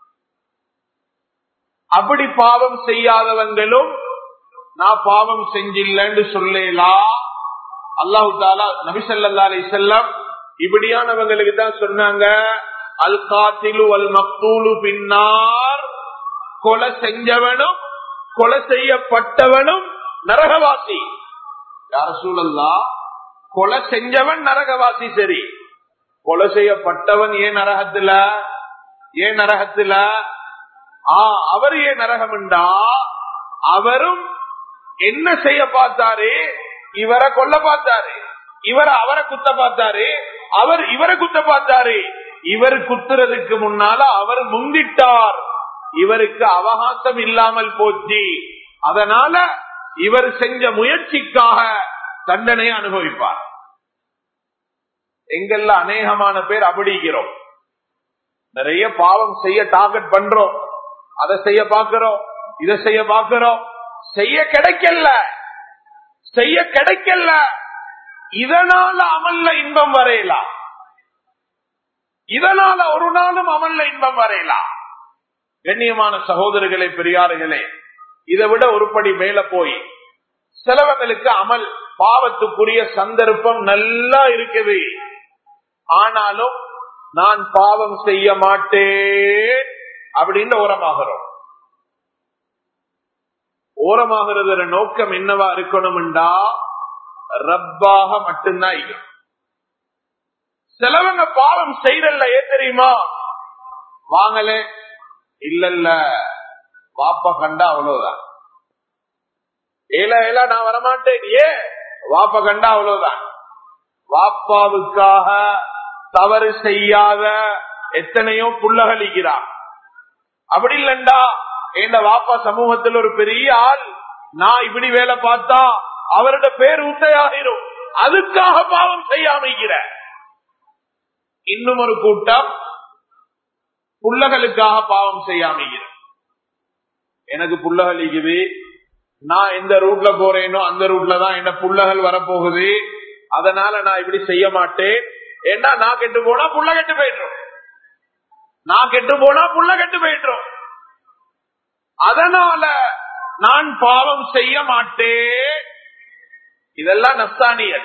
அப்படி பாவம் செய்யாதவங்களும் நான் பாவம் செஞ்சில்லன்னு சொல்லலாம் அல்லாஹு தாலா நபிசல்லா அலி செல்லம் இப்படியானவங்களுக்கு தான் சொன்னாங்க அல் காத்திலு அல் மக்தூலு பின்னார் கொலை செஞ்சவனும் கொலை செய்யப்பட்டவனும் நரகவாசி யார சூழல்லா கொலை செஞ்சவன் நரகவாசி சரி கொலை செய்யப்பட்டவன் ஏன் நரகத்துல ஏன் நரகத்துல ஆ அவர் ஏன் நரகம்ண்டா அவரும் என்ன செய்ய பார்த்தாரு இவரை கொல்ல பார்த்தாரு இவர் அவரை குத்த பார்த்தாரு அவர் இவரை குத்த பார்த்தாரு இவர் குத்துறதுக்கு முன்னால அவர் முந்திட்டார் இவருக்கு அவகாசம் இல்லாமல் போச்சு அதனால இவர் செஞ்ச முயற்சிக்காக தண்டனை அனுபவிப்பார் எங்கெல்ல அநேகமான பேர் அப்படிக்கிறோம் நிறைய பாவம் செய்ய டார்கெட் பண்றோம் அதை செய்ய பாக்குறோம் இதை செய்ய பாக்குறோம் செய்ய கிடைக்கல செய்ய கிடைக்கல இதனால அமல்ல இன்பம் வரையலாம் இதனால ஒரு நாளும் அமல்ல இன்பம் வரையலாம் கண்ணியமான சகோதரர்களே பெரியார்களே இதை விட ஒருபடி மேல போய் சிலவங்களுக்கு அமல் பாவத்துக்குரிய சந்தர்ப்பம் நல்லா இருக்குது ஆனாலும் நான் பாவம் செய்ய மாட்டேன் அப்படின்னு ஓரமாகிறோம் ஓரமாகிறது நோக்கம் என்னவா இருக்கணும்டா ரப்பாக மட்டும்தான் இருக்கணும் சிலவங்க பாவம் செய்யறல்ல ஏன் தெரியுமா வாங்கல இல்லல்ல வாப்பா கண்டா அவ்வளவுதான் ஏல ஏல நான் வரமாட்டேன் ஏ வாப்பா கண்டா அவ்வளவுதான் வாப்பாவுக்காக தவறு செய்யாத எத்தனையோ புள்ளகளிக்கிறான் அப்படி இல்லண்டா என் வாப்பா சமூகத்தில் ஒரு பெரிய ஆள் நான் இப்படி வேலை பார்த்தா அவரோட பேர் உண்டையாகிரும் அதுக்காக பாவம் செய்யாமைக்கிற இன்னும் ஒரு கூட்டம் புள்ளகளுக்காக பாவம் செய்யாமைக்கிற எனக்கு புள்ளகள் இருக்குது நான் எந்த ரூட்ல போறேனோ அந்த ரூட்ல தான் என்ன புள்ளகள் வரப்போகுது அதனால நான் இப்படி செய்ய மாட்டேன் ஏன்னா நான் கெட்டு போனா புள்ள கெட்டு போயிடுறோம் நான் கெட்டு போனா புள்ள கெட்டு போயிடுறோம் அதனால நான் பாவம் செய்ய மாட்டேன் இதெல்லாம் நஸ்தானியல்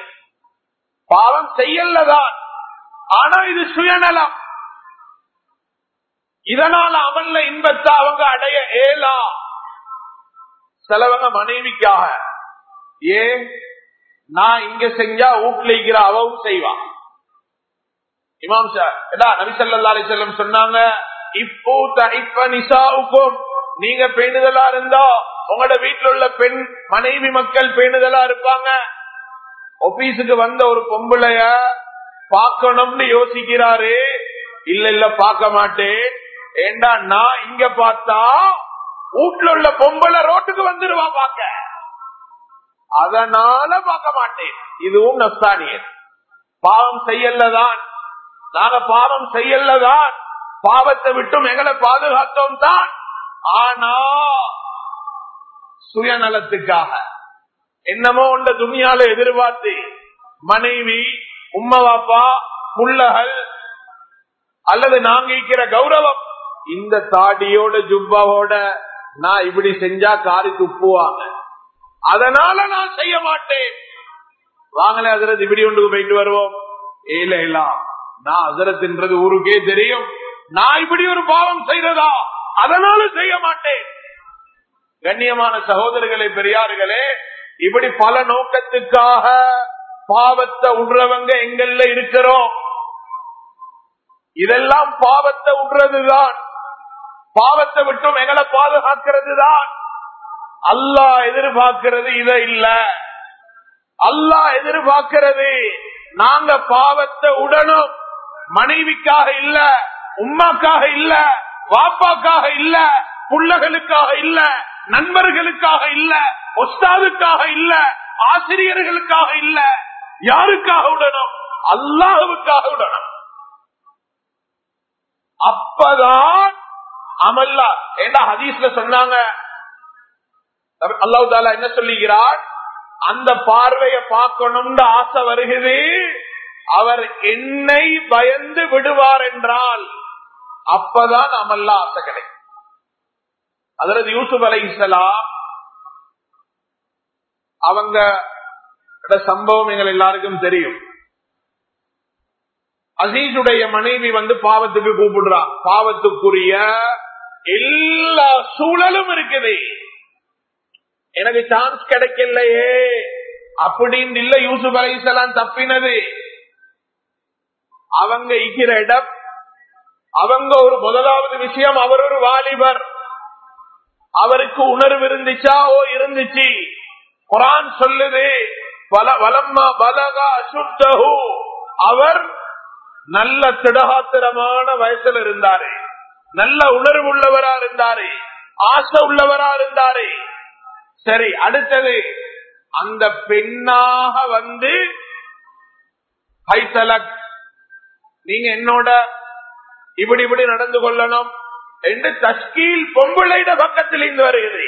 பாவம் செய்யலதான் ஆனா இது சுயநலம் இதனால அமல்ல இன்பத்தை அவங்க அடைய ஏலா சிலவங்க மனைவிக்காக ஏன் நான் இங்க செஞ்சா வீட்டுல இருக்கிற அவவும் செய்வான் இமாம் சார் நபிசல்லா அலிசல்லம் சொன்னாங்க இப்போ இப்ப நிசாவுக்கும் நீங்க பேணுதலா இருந்தா உங்களோட வீட்டுல உள்ள பெண் மனைவி மக்கள் பேணுதலா இருப்பாங்க ஆபீஸுக்கு வந்த ஒரு பொம்பளைய பார்க்கணும்னு யோசிக்கிறாரு இல்ல இல்ல பார்க்க மாட்டேன் ஏண்டா நான் இங்க பார்த்தா வீட்டுல உள்ள பொம்பளை ரோட்டுக்கு வந்துருவா பார்க்க அதனால பார்க்க மாட்டேன் இதுவும் நஸ்தானியன் பாவம் செய்யலதான் நாங்க பாவம் செய்யலதான் பாவத்தை விட்டும் எங்களை பாதுகாத்தோம் தான் ஆனா சுயநலத்துக்காக என்னமோ உண்ட துணியால எதிர்பார்த்து மனைவி உம்மவாப்பா புள்ளகள் அல்லது நாங்க இருக்கிற கௌரவம் இந்த தாடியோட ஜுப்பாவோட நான் இப்படி செஞ்சா காரி துப்புவாங்க அதனால நான் செய்ய மாட்டேன் வாங்கல அதிரத் இப்படி ஒன்று போயிட்டு வருவோம் இல்ல இல்ல நான் அதிரத்ன்றது ஊருக்கே தெரியும் நான் இப்படி ஒரு பாவம் செய்யறதா அதனால செய்ய மாட்டேன் கண்ணியமான சகோதரர்களே பெரியார்களே இப்படி பல நோக்கத்துக்காக பாவத்தை உடுறவங்க எங்கள்ல இருக்கிறோம் இதெல்லாம் பாவத்தை உடுறதுதான் பாவத்தை விட்டும் எங்களை பாதுகாக்கிறது தான் அல்லா எதிர்பார்க்கிறது இத இல்ல அல்லா எதிர்பார்க்கிறது நாங்க பாவத்தை உடனும் மனைவிக்காக இல்ல உமாக்காக இல்ல வாப்பாக்காக இல்ல புள்ளகளுக்காக இல்ல நண்பர்களுக்காக இல்ல ஒஸ்தாதுக்காக இல்ல ஆசிரியர்களுக்காக இல்ல யாருக்காக உடனும் அல்லாஹுக்காக உடனும் அப்பதான் அமல்லா ஏன்னா ஹதீஸ்ல சொன்னாங்க அல்லாஹு தாலா என்ன சொல்லுகிறார் அந்த பார்வையை பார்க்கணும்னு ஆசை வருகிறது அவர் என்னை பயந்து விடுவார் என்றால் அப்பதான் அமல்லா ஆசை கிடைக்கும் அதாவது யூசுப் அலை இஸ்லாம் அவங்க சம்பவம் எங்கள் எல்லாருக்கும் தெரியும் அசீசுடைய மனைவி வந்து பாவத்துக்கு கூப்பிடுறா பாவத்துக்குரிய எல்லா சூழலும் இருக்குது எனக்கு சான்ஸ் கிடைக்கலையே அப்படின்னு இல்ல யூசுப் அலிசலாம் தப்பினது அவங்க இருக்கிற இடம் அவங்க ஒரு முதலாவது விஷயம் அவர் ஒரு வாலிபர் அவருக்கு உணர்வு இருந்துச்சா ஓ இருந்துச்சு குரான் சொல்லுது வலம்மா பலகா அசுத்தஹு அவர் நல்ல திடகாத்திரமான வயசுல இருந்தாரு நல்ல உணர்வு உள்ளவரா இருந்தாரு ஆசை உள்ளவரா இருந்தாரு சரி அடுத்தது அந்த பெண்ணாக வந்து ஹைசலக் நீங்க என்னோட இப்படி இப்படி நடந்து கொள்ளணும் என்று தஸ்கீல் பொம்பளைட பக்கத்தில் இருந்து வருகிறது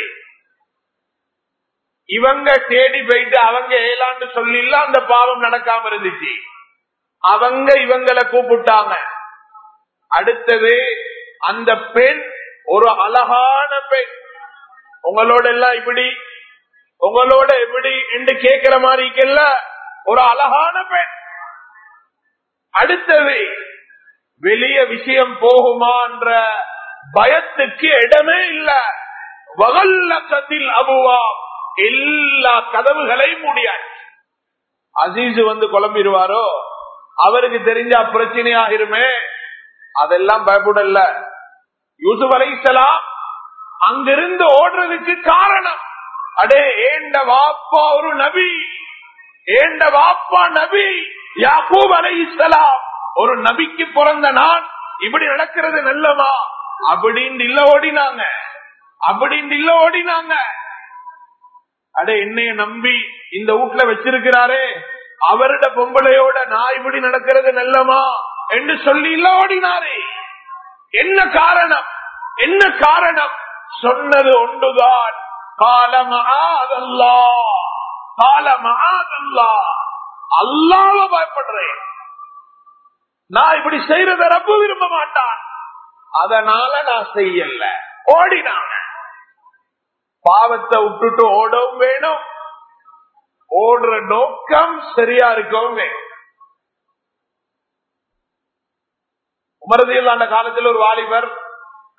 இவங்க தேடி போயிட்டு அவங்க ஏலாண்டு சொல்லில அந்த பாவம் நடக்காம இருந்துச்சு அவங்க இவங்களை கூப்பிட்டாங்க அடுத்தது அந்த பெண் ஒரு அழகான பெண் உங்களோட எல்லாம் இப்படி உங்களோட எப்படி என்று கேட்கிற மாதிரி இருக்கல ஒரு அழகான பெண் அடுத்தது வெளிய விஷயம் போகுமான்ற பயத்துக்கு இடமே இல்ல வகல்லக்கத்தில் அபுவா எல்லா கதவுகளையும் முடியாது அசீசு வந்து குழம்பிடுவாரோ அவருக்கு தெரிஞ்சா பிரச்சனையாகிருமே அதெல்லாம் பயப்படல யூசுப் அலைசலாம் அங்கிருந்து ஓடுறதுக்கு காரணம் அடே ஏண்ட வாப்பா ஒரு நபி ஏண்ட வாப்பா நபி யாக்கூப் அலைசலாம் ஒரு நபிக்கு பிறந்த நான் இப்படி நடக்கிறது நல்லமா அப்படின்னு இல்ல ஓடினாங்க அப்படின்னு இல்ல ஓடினாங்க அடே என்னைய நம்பி இந்த வீட்டுல வச்சிருக்கிறாரே அவருட பொம்பளையோட நான் இப்படி நடக்கிறது நல்லமா என்று சொல்லி இல்ல ஓடினாரே என்ன காரணம் என்ன காரணம் சொன்னது ஒன்றுதான் காலமாதல்லா காலமாதல்லா அல்லாவ பயப்படுறேன் நான் இப்படி செய்யறத ரப்பு விரும்ப மாட்டான் அதனால நான் செய்யல ஓடினாங்க பாவத்தை விட்டுட்டு ஓடவும் வேணும் ஓடுற நோக்கம் சரியா இருக்கவும் வேணும் உமரதியில் அந்த காலத்தில் ஒரு வாலிபர்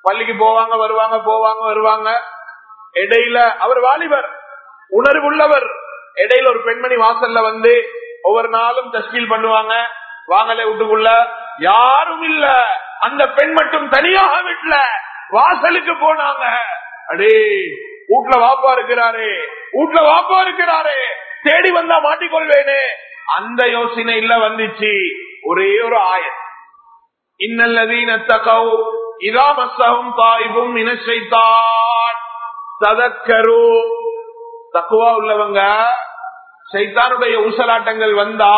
பள்ளிக்கு போவாங்க வருவாங்க போவாங்க வருவாங்க இடையில அவர் வாலிபர் உணர்வுள்ளவர் இடையில ஒரு பெண்மணி வாசல்ல வந்து ஒவ்வொரு நாளும் தஸ்கீல் பண்ணுவாங்க வாங்கல வீட்டுக்குள்ள யாரும் இல்ல அந்த பெண் மட்டும் தனியாக வீட்டுல வாசலுக்கு போனாங்க அடே வீட்டுல வாப்பா இருக்கிறாரு வீட்டுல வாப்பா இருக்கிறாரு தேடி வந்தா மாட்டிக்கொள்வேனே அந்த யோசனை இல்ல வந்துச்சு ஒரே ஒரு ஆயத் இன்னல்லதீன தகவ் இதா மஸ்ஸஹும் தாயிபும் மினஷைத்தான் ததக்கரு தக்குவா உள்ளவங்க சைத்தானுடைய ஊசலாட்டங்கள் வந்தா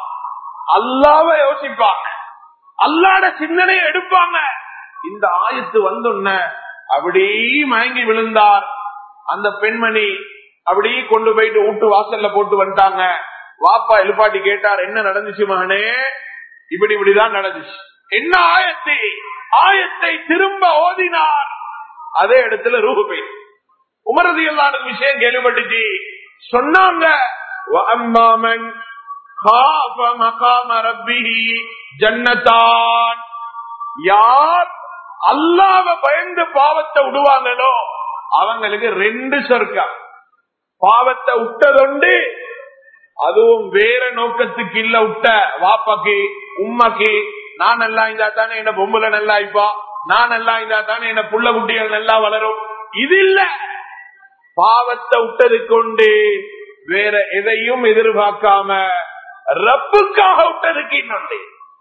அல்லாவ யோசிப்பாங்க அல்லாட சிந்தனையை எடுப்பாங்க இந்த ஆயத்து வந்தொன்ன அப்படி மயங்கி விழுந்தார் அந்த பெண்மணி அப்படி கொண்டு போயிட்டு வீட்டு வாசல்ல போட்டு வந்துட்டாங்க வாப்பா எழுப்பாட்டி கேட்டார் என்ன நடந்துச்சு மகனே இப்படி இப்படிதான் நடந்துச்சு என்ன ஆயத்தை ஆயத்தை திரும்ப ஓதினார் அதே இடத்துல ரூபு போய் உமரது இல்லாத விஷயம் கேள்விப்பட்டுச்சு சொன்னாங்க وَأَمَّا خَافَ مَقَامَ رَبِّهِ ஜன்னதான் யார் அல்லாவ பயந்து பாவத்தை விடுவாங்களோ அவங்களுக்கு ரெண்டு சொர்க்கம் பாவத்தை விட்டதுண்டு அதுவும் வேற நோக்கத்துக்கு இல்ல விட்ட வாப்பாக்கு உம்மக்கு நான் நல்லா இருந்தா தானே என்ன பொம்பளை நல்லா இப்பா நான் நல்லா இருந்தா தானே என்ன புள்ள குட்டிகள் நல்லா வளரும் இது இல்ல பாவத்தை விட்டது கொண்டு வேற எதையும் எதிர்பார்க்காம ரப்புக்காக விட்டதுக்கு இன்னொன்று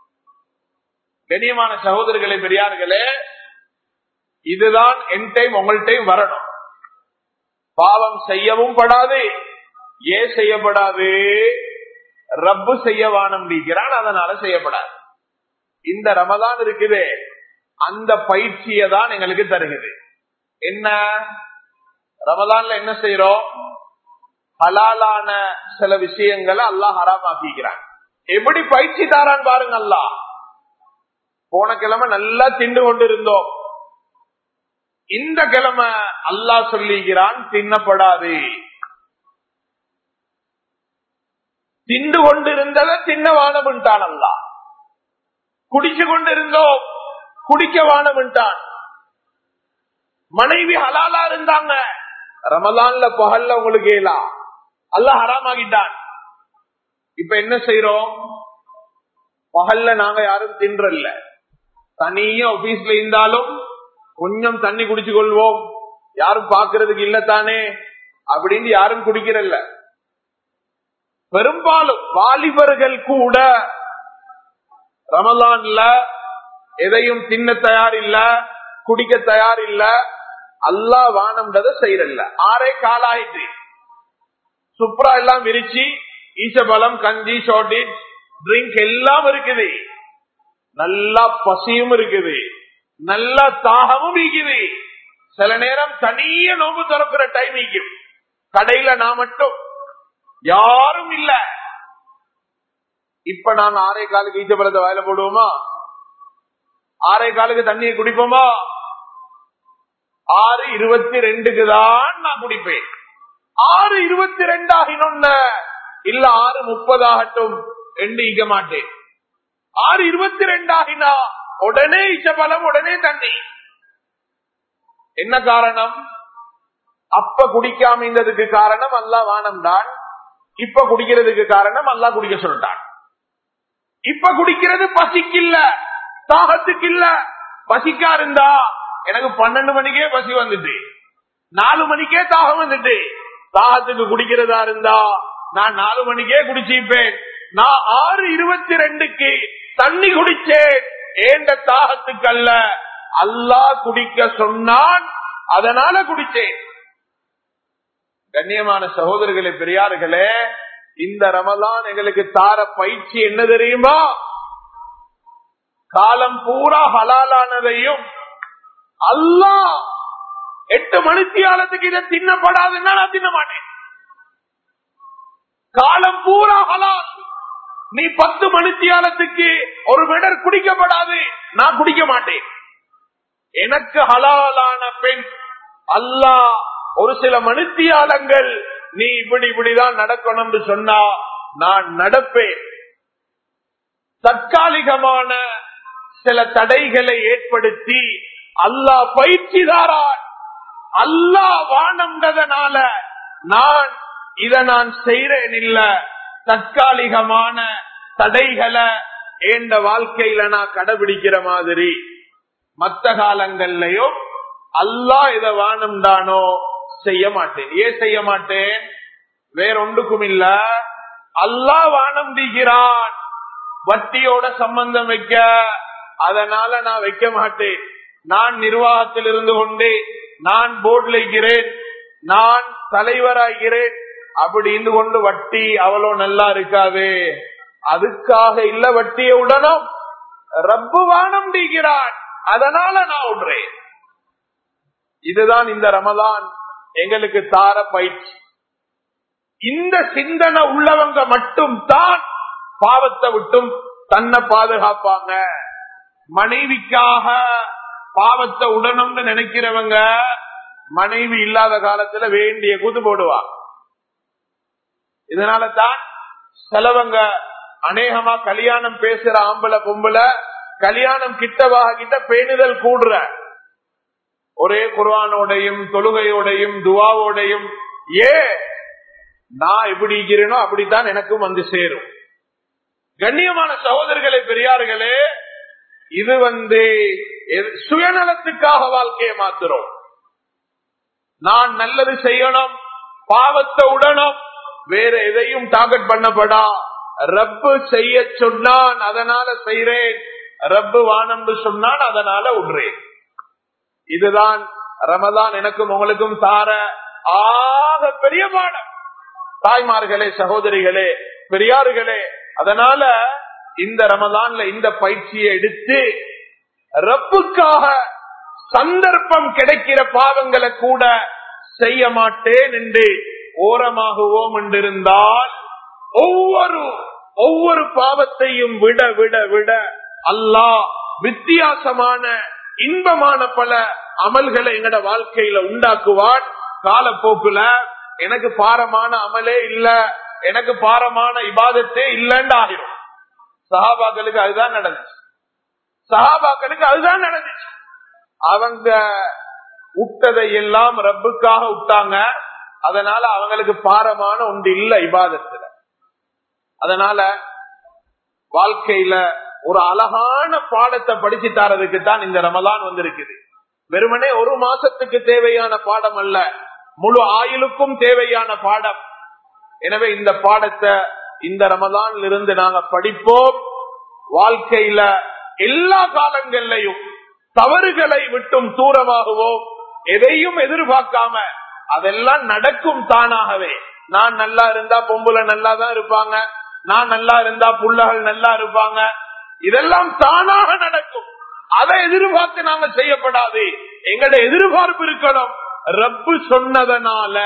கண்ணியமான சகோதரர்களே பெரியார்களே இதுதான் என் டைம் உங்கள் டைம் வரணும் பாவம் செய்யவும் படாது ஏன் செய்யப்படாது ரப்பு செய்ய வானம் நீக்கிறான் அதனால செய்யப்படாது இந்த ரமதான் இருக்குது அந்த பயிற்சியை தான் எங்களுக்கு தருகிறது என்ன ரமதான்ல என்ன செய்யறோம் ஹலாலான சில விஷயங்களை அல்லாஹ் ஹராமாக்கிக்கிறான் எப்படி பயிற்சி தாரான் பாருங்க அல்லாஹ் போன கிழமை நல்லா திண்டு கொண்டு இருந்தோம் இந்த கிழமை அல்லாஹ் சொல்லிக்கிறான் தின்னப்படாது திண்டு கொண்டிருந்ததை தின்ன வானம்ட்டான் அல்லா குடிச்சு கொண்டிருந்தோம் குடிக்க வானம்ட்டான் மனைவி ஹலாலா இருந்தாங்க ரமலான்ல பகல்ல உங்களுக்கு ஏலா அல்ல ஹராமாகிட்டான் இப்ப என்ன செய்யறோம் பகல்ல நாங்க யாரும் தின்றல்ல தனியா ஆபீஸ்ல இருந்தாலும் கொஞ்சம் தண்ணி குடிச்சு கொள்வோம் யாரும் பாக்குறதுக்கு இல்ல தானே அப்படின்னு யாரும் குடிக்கிறல்ல பெரும்பாலும் வாலிபர்கள் கூட ரமலான்ல எதையும் தின்ன தயார் இல்ல குடிக்க தயார் இல்ல அல்லா வானம்ன்றத செய்யறல்ல ஆறே காலாயிட்டு சுப்ரா எல்லாம் விரிச்சு ஈசபலம் கஞ்சி ஷார்டி ட்ரிங்க் எல்லாம் இருக்குது நல்லா பசியும் இருக்குது நல்ல தாகமும் இருக்குது சில நேரம் தனிய நோம்பு திறக்கிற டைம் இருக்கும் கடையில நான் மட்டும் யாரும் இல்ல இப்ப நாங்க ஆறே காலுக்கு ஈச்சப்பழத்தை வாயில போடுவோமா ஆறே காலுக்கு தண்ணியை குடிப்போமா ஆறு இருபத்தி ரெண்டுக்கு தான் நான் குடிப்பேன் ஆறு இருபத்தி ரெண்டு ஆகினொன்ன இல்ல ஆறு முப்பது ஆகட்டும் ரெண்டு இக்க மாட்டேன் ஆறு இருபத்தி ரெண்டு ஆகினா உடனே இச்சபலம் உடனே தண்ணி என்ன காரணம் அப்ப குடிக்காம இருந்ததுக்கு காரணம் அல்லா வானம் தான் இப்ப குடிக்கிறதுக்கு காரணம் அல்லா குடிக்க சொல்லிட்டான் இப்ப குடிக்கிறது பசிக்கு இல்ல தாகத்துக்கு இல்ல பசிக்கா இருந்தா எனக்கு பன்னெண்டு மணிக்கே பசி வந்துட்டு நாலு மணிக்கே தாகம் வந்துட்டு தாகத்துக்கு குடிக்கிறதா இருந்தா நான் நாலு மணிக்கே குடிச்சிப்பேன் நான் ஆறு இருபத்தி ரெண்டுக்கு தண்ணி குடிச்சேன் ஏண்ட தாகத்துக்கு அல்ல அல்லா குடிக்க சொன்னான் அதனால குடிச்சேன் கண்ணியமான சகோதரர்களே பெரியார்களே இந்த ரமலான் எங்களுக்கு தார பயிற்சி என்ன தெரியுமா காலம் பூரா ஹலாலானதையும் அல்லா எட்டு மணித்தியாலத்துக்கு இதை தின்னப்படாதுன்னா நான் தின்ன மாட்டேன் காலம் பூரா ஹலால் நீ பத்து மணித்தியாலத்துக்கு ஒரு மிடர் குடிக்கப்படாது நான் குடிக்க மாட்டேன் எனக்கு ஹலாலான பெண் அல்லா ஒரு சில மணித்தியாலங்கள் நீ இப்படி இப்படிதான் நடக்கணும்னு சொன்னா நான் நடப்பேன் தற்காலிகமான சில தடைகளை ஏற்படுத்தி அல்லாஹ் பயிற்சி தாரான் அல்லாஹ் வானம்ன்றதனால நான் இத நான் செய்றேன் இல்ல தற்காலிகமான தடைகளை ஏண்ட வாழ்க்கையில நான் கடைபிடிக்கிற மாதிரி மத்த காலங்கள்லயும் அல்லாஹ் இத வானம்தானோ செய்ய மாட்டேன் ஏன் செய்ய மாட்டேன் வேறொன்றுக்கும் இல்ல அல்லாஹ் வானம் தீகிறான் வட்டியோட சம்பந்தம் வைக்க அதனால நான் வைக்க மாட்டேன் நான் நிர்வாகத்தில் இருந்து கொண்டு நான் போர்டில் இருக்கிறேன் நான் தலைவராகிறேன் அப்படி இருந்து கொண்டு வட்டி அவ்வளோ நல்லா இருக்காது அதுக்காக இல்ல வட்டியை உடனும் ரப்பு வானம் தீகிறான் அதனால நான் விடுறேன் இதுதான் இந்த ரமதான் எங்களுக்கு தார பயிற்சி இந்த சிந்தனை உள்ளவங்க மட்டும் தான் பாவத்தை விட்டும் தன்னை பாதுகாப்பாங்க மனைவிக்காக பாவத்தை உடனும்னு நினைக்கிறவங்க மனைவி இல்லாத காலத்துல வேண்டிய குது போடுவாங்க இதனால தான் சிலவங்க அநேகமா கல்யாணம் பேசுற ஆம்பளை பொம்பளை கல்யாணம் கிட்டவாக கிட்ட பேணுதல் கூடுற ஒரே குர்வானோடையும் தொழுகையோடையும் துவாவோடையும் ஏ நான் எப்படி இருக்கிறேனோ அப்படித்தான் எனக்கும் வந்து சேரும் கண்ணியமான சகோதரர்களே பெரியார்களே இது வந்து சுயநலத்துக்காக வாழ்க்கையை மாத்துறோம் நான் நல்லது செய்யணும் பாவத்தை உடனும் வேற எதையும் டார்கெட் பண்ணப்படா ரப்பு செய்ய சொன்னான் அதனால செய்றேன் ரப்பு வானம்னு சொன்னான் அதனால விடுறேன் இதுதான் ரமதான் எனக்கும் உங்களுக்கும் தார ஆக பெரிய பாடம் தாய்மார்களே சகோதரிகளே பெரியார்களே அதனால இந்த ரமதான்ல இந்த பயிற்சியை எடுத்து ரப்புக்காக சந்தர்ப்பம் கிடைக்கிற பாவங்களை கூட செய்ய மாட்டேன் என்று ஓரமாகுவோம் என்றிருந்தால் ஒவ்வொரு ஒவ்வொரு பாவத்தையும் விட விட விட அல்லாஹ் வித்தியாசமான இன்பமான பல அமல்களை எங்கட வாழ்க்கையில உண்டாக்குவான் காலப்போக்குல எனக்கு பாரமான அமலே இல்ல எனக்கு பாரமான இபாதத்தே இல்லன்னு ஆகிரும் சஹாபாக்களுக்கு அதுதான் நடந்துச்சு சஹாபாக்களுக்கு அதுதான் நடந்துச்சு அவங்க விட்டதை எல்லாம் ரப்புக்காக விட்டாங்க அதனால அவங்களுக்கு பாரமான ஒன்று இல்ல இபாதத்துல அதனால வாழ்க்கையில ஒரு அழகான பாடத்தை படிச்சு தரதுக்கு தான் இந்த ரமலான் வந்திருக்குது வெறுமனே ஒரு மாசத்துக்கு தேவையான பாடம் அல்ல முழு ஆயுளுக்கும் தேவையான பாடம் எனவே இந்த பாடத்தை இந்த ரமலான்ல இருந்து நாங்க படிப்போம் வாழ்க்கையில எல்லா காலங்கள்லையும் தவறுகளை விட்டும் தூரமாகுவோம் எதையும் எதிர்பார்க்காம அதெல்லாம் நடக்கும் தானாகவே நான் நல்லா இருந்தா பொம்புல நல்லா தான் இருப்பாங்க நான் நல்லா இருந்தா புள்ளகள் நல்லா இருப்பாங்க இதெல்லாம் தானாக நடக்கும் அதை எதிர்பார்த்து நாங்க செய்யப்படாது எங்கட எதிர்பார்ப்பு இருக்கணும் ரப்பு சொன்னதனால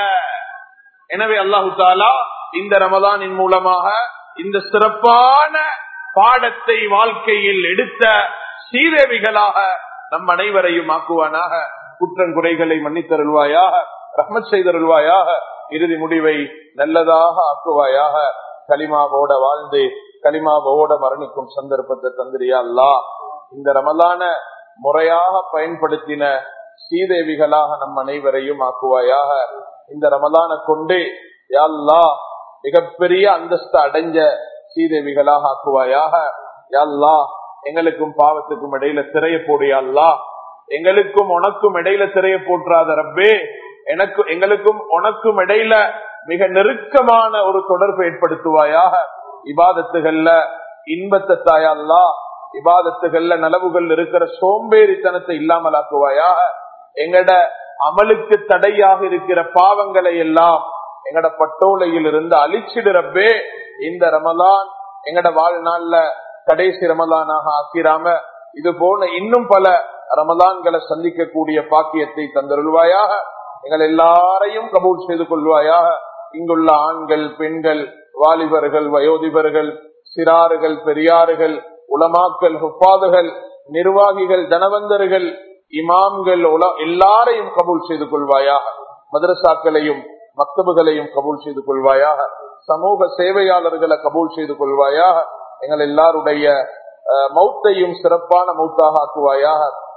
எனவே அல்லாஹு தாலா இந்த ரமதானின் மூலமாக இந்த சிறப்பான பாடத்தை வாழ்க்கையில் எடுத்த சீதேவிகளாக நம் அனைவரையும் ஆக்குவானாக குற்றங்குறைகளை மன்னித்தருள்வாயாக ரஹ்மத் செய்தருள்வாயாக இறுதி முடிவை நல்லதாக ஆக்குவாயாக களிமாவோட வாழ்ந்து களிமாவோட மரணிக்கும் சந்தர்ப்பத்தை தந்திரியா அல்லா இந்த ரமலான முறையாக பயன்படுத்தின சீதேவிகளாக நம் அனைவரையும் ஆக்குவாயாக இந்த ரமலான கொண்டு யாழ்லா மிகப்பெரிய அந்தஸ்து அடைஞ்ச சீதேவிகளாக ஆக்குவாயாக யாழ்லா எங்களுக்கும் பாவத்துக்கும் இடையில திரைய போடியாள்லா எங்களுக்கும் உனக்கும் இடையில திரைய போற்றாத ரப்பே எனக்கு எங்களுக்கும் உனக்கும் இடையில மிக நெருக்கமான ஒரு தொடர்பு ஏற்படுத்துவாயாக இபாதத்துகள்ல இன்பத்தை தாயல்லா இபாதத்துகள்ல நலவுகள் இருக்கிற சோம்பேறித்தனத்தை இல்லாமலாக்குவாயாக எங்கட அமலுக்கு தடையாக இருக்கிற பாவங்களை எல்லாம் எங்கட பட்டோலையில் இருந்து அழிச்சிடுறப்பே இந்த ரமலான் எங்கட வாழ்நாள்ல கடைசி ரமலானாக ஆக்கிராம இது போல இன்னும் பல ரமலான்களை சந்திக்கக்கூடிய பாக்கியத்தை தந்தருள்வாயாக எங்கள் எல்லாரையும் கபூல் செய்து கொள்வாயாக இங்குள்ள ஆண்கள் பெண்கள் வாலிபர்கள் வயோதிபர்கள் சிறார்கள் பெரியார்கள் உலமாக்கள் ஹுப்பாதுகள் நிர்வாகிகள் தனவந்தர்கள் இமாம்கள் எல்லாரையும் கபூல் செய்து கொள்வாயாக மதரசாக்களையும் மக்தபுகளையும் கபூல் செய்து கொள்வாயாக சமூக சேவையாளர்களை கபூல் செய்து கொள்வாயாக எங்கள் எல்லாருடைய மௌத்தையும் சிறப்பான மௌத்தாக ஆக்குவாயாக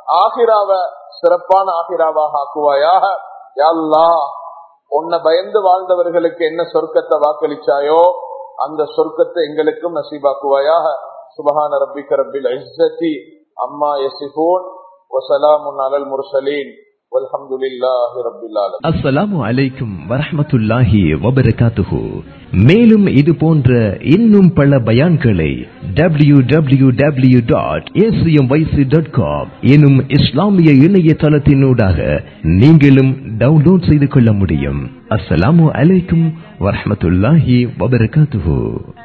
ஆகிராவ சிறப்பான ஆகிராவாக ஆக்குவாயாக யா அல்லாஹ் உன்னை பயந்து வாழ்ந்தவர்களுக்கு என்ன சொர்க்கத்தை வாக்களிச்சாயோ அந்த சொர்க்கத்தை எங்களுக்கும் நசீபாக்குவாயாக சுபஹான ரப்பிக்க ரப்பில் இஸ்ஸத்தி அம்மா யசிஃபூன் வசலாமுன் அலல் முர்சலீன் வல்ஹம்துலில்லாஹி ரப்பில் ஆலமீன் அஸ்ஸலாமு அலைக்கும் வரஹ்மத்துல்லாஹி வபரகாத்துஹு மேலும் இது போன்ற இன்னும் பல பயான்களை W W W dot dot com எனும் இஸ்லாமிய இணையதளத்தினூடாக நீங்களும் டவுன்லோட் செய்து கொள்ள முடியும் அஸ்ஸலாமு அலைக்கும் வரஹ்மத்துல்லாஹி வபரகாத்துஹு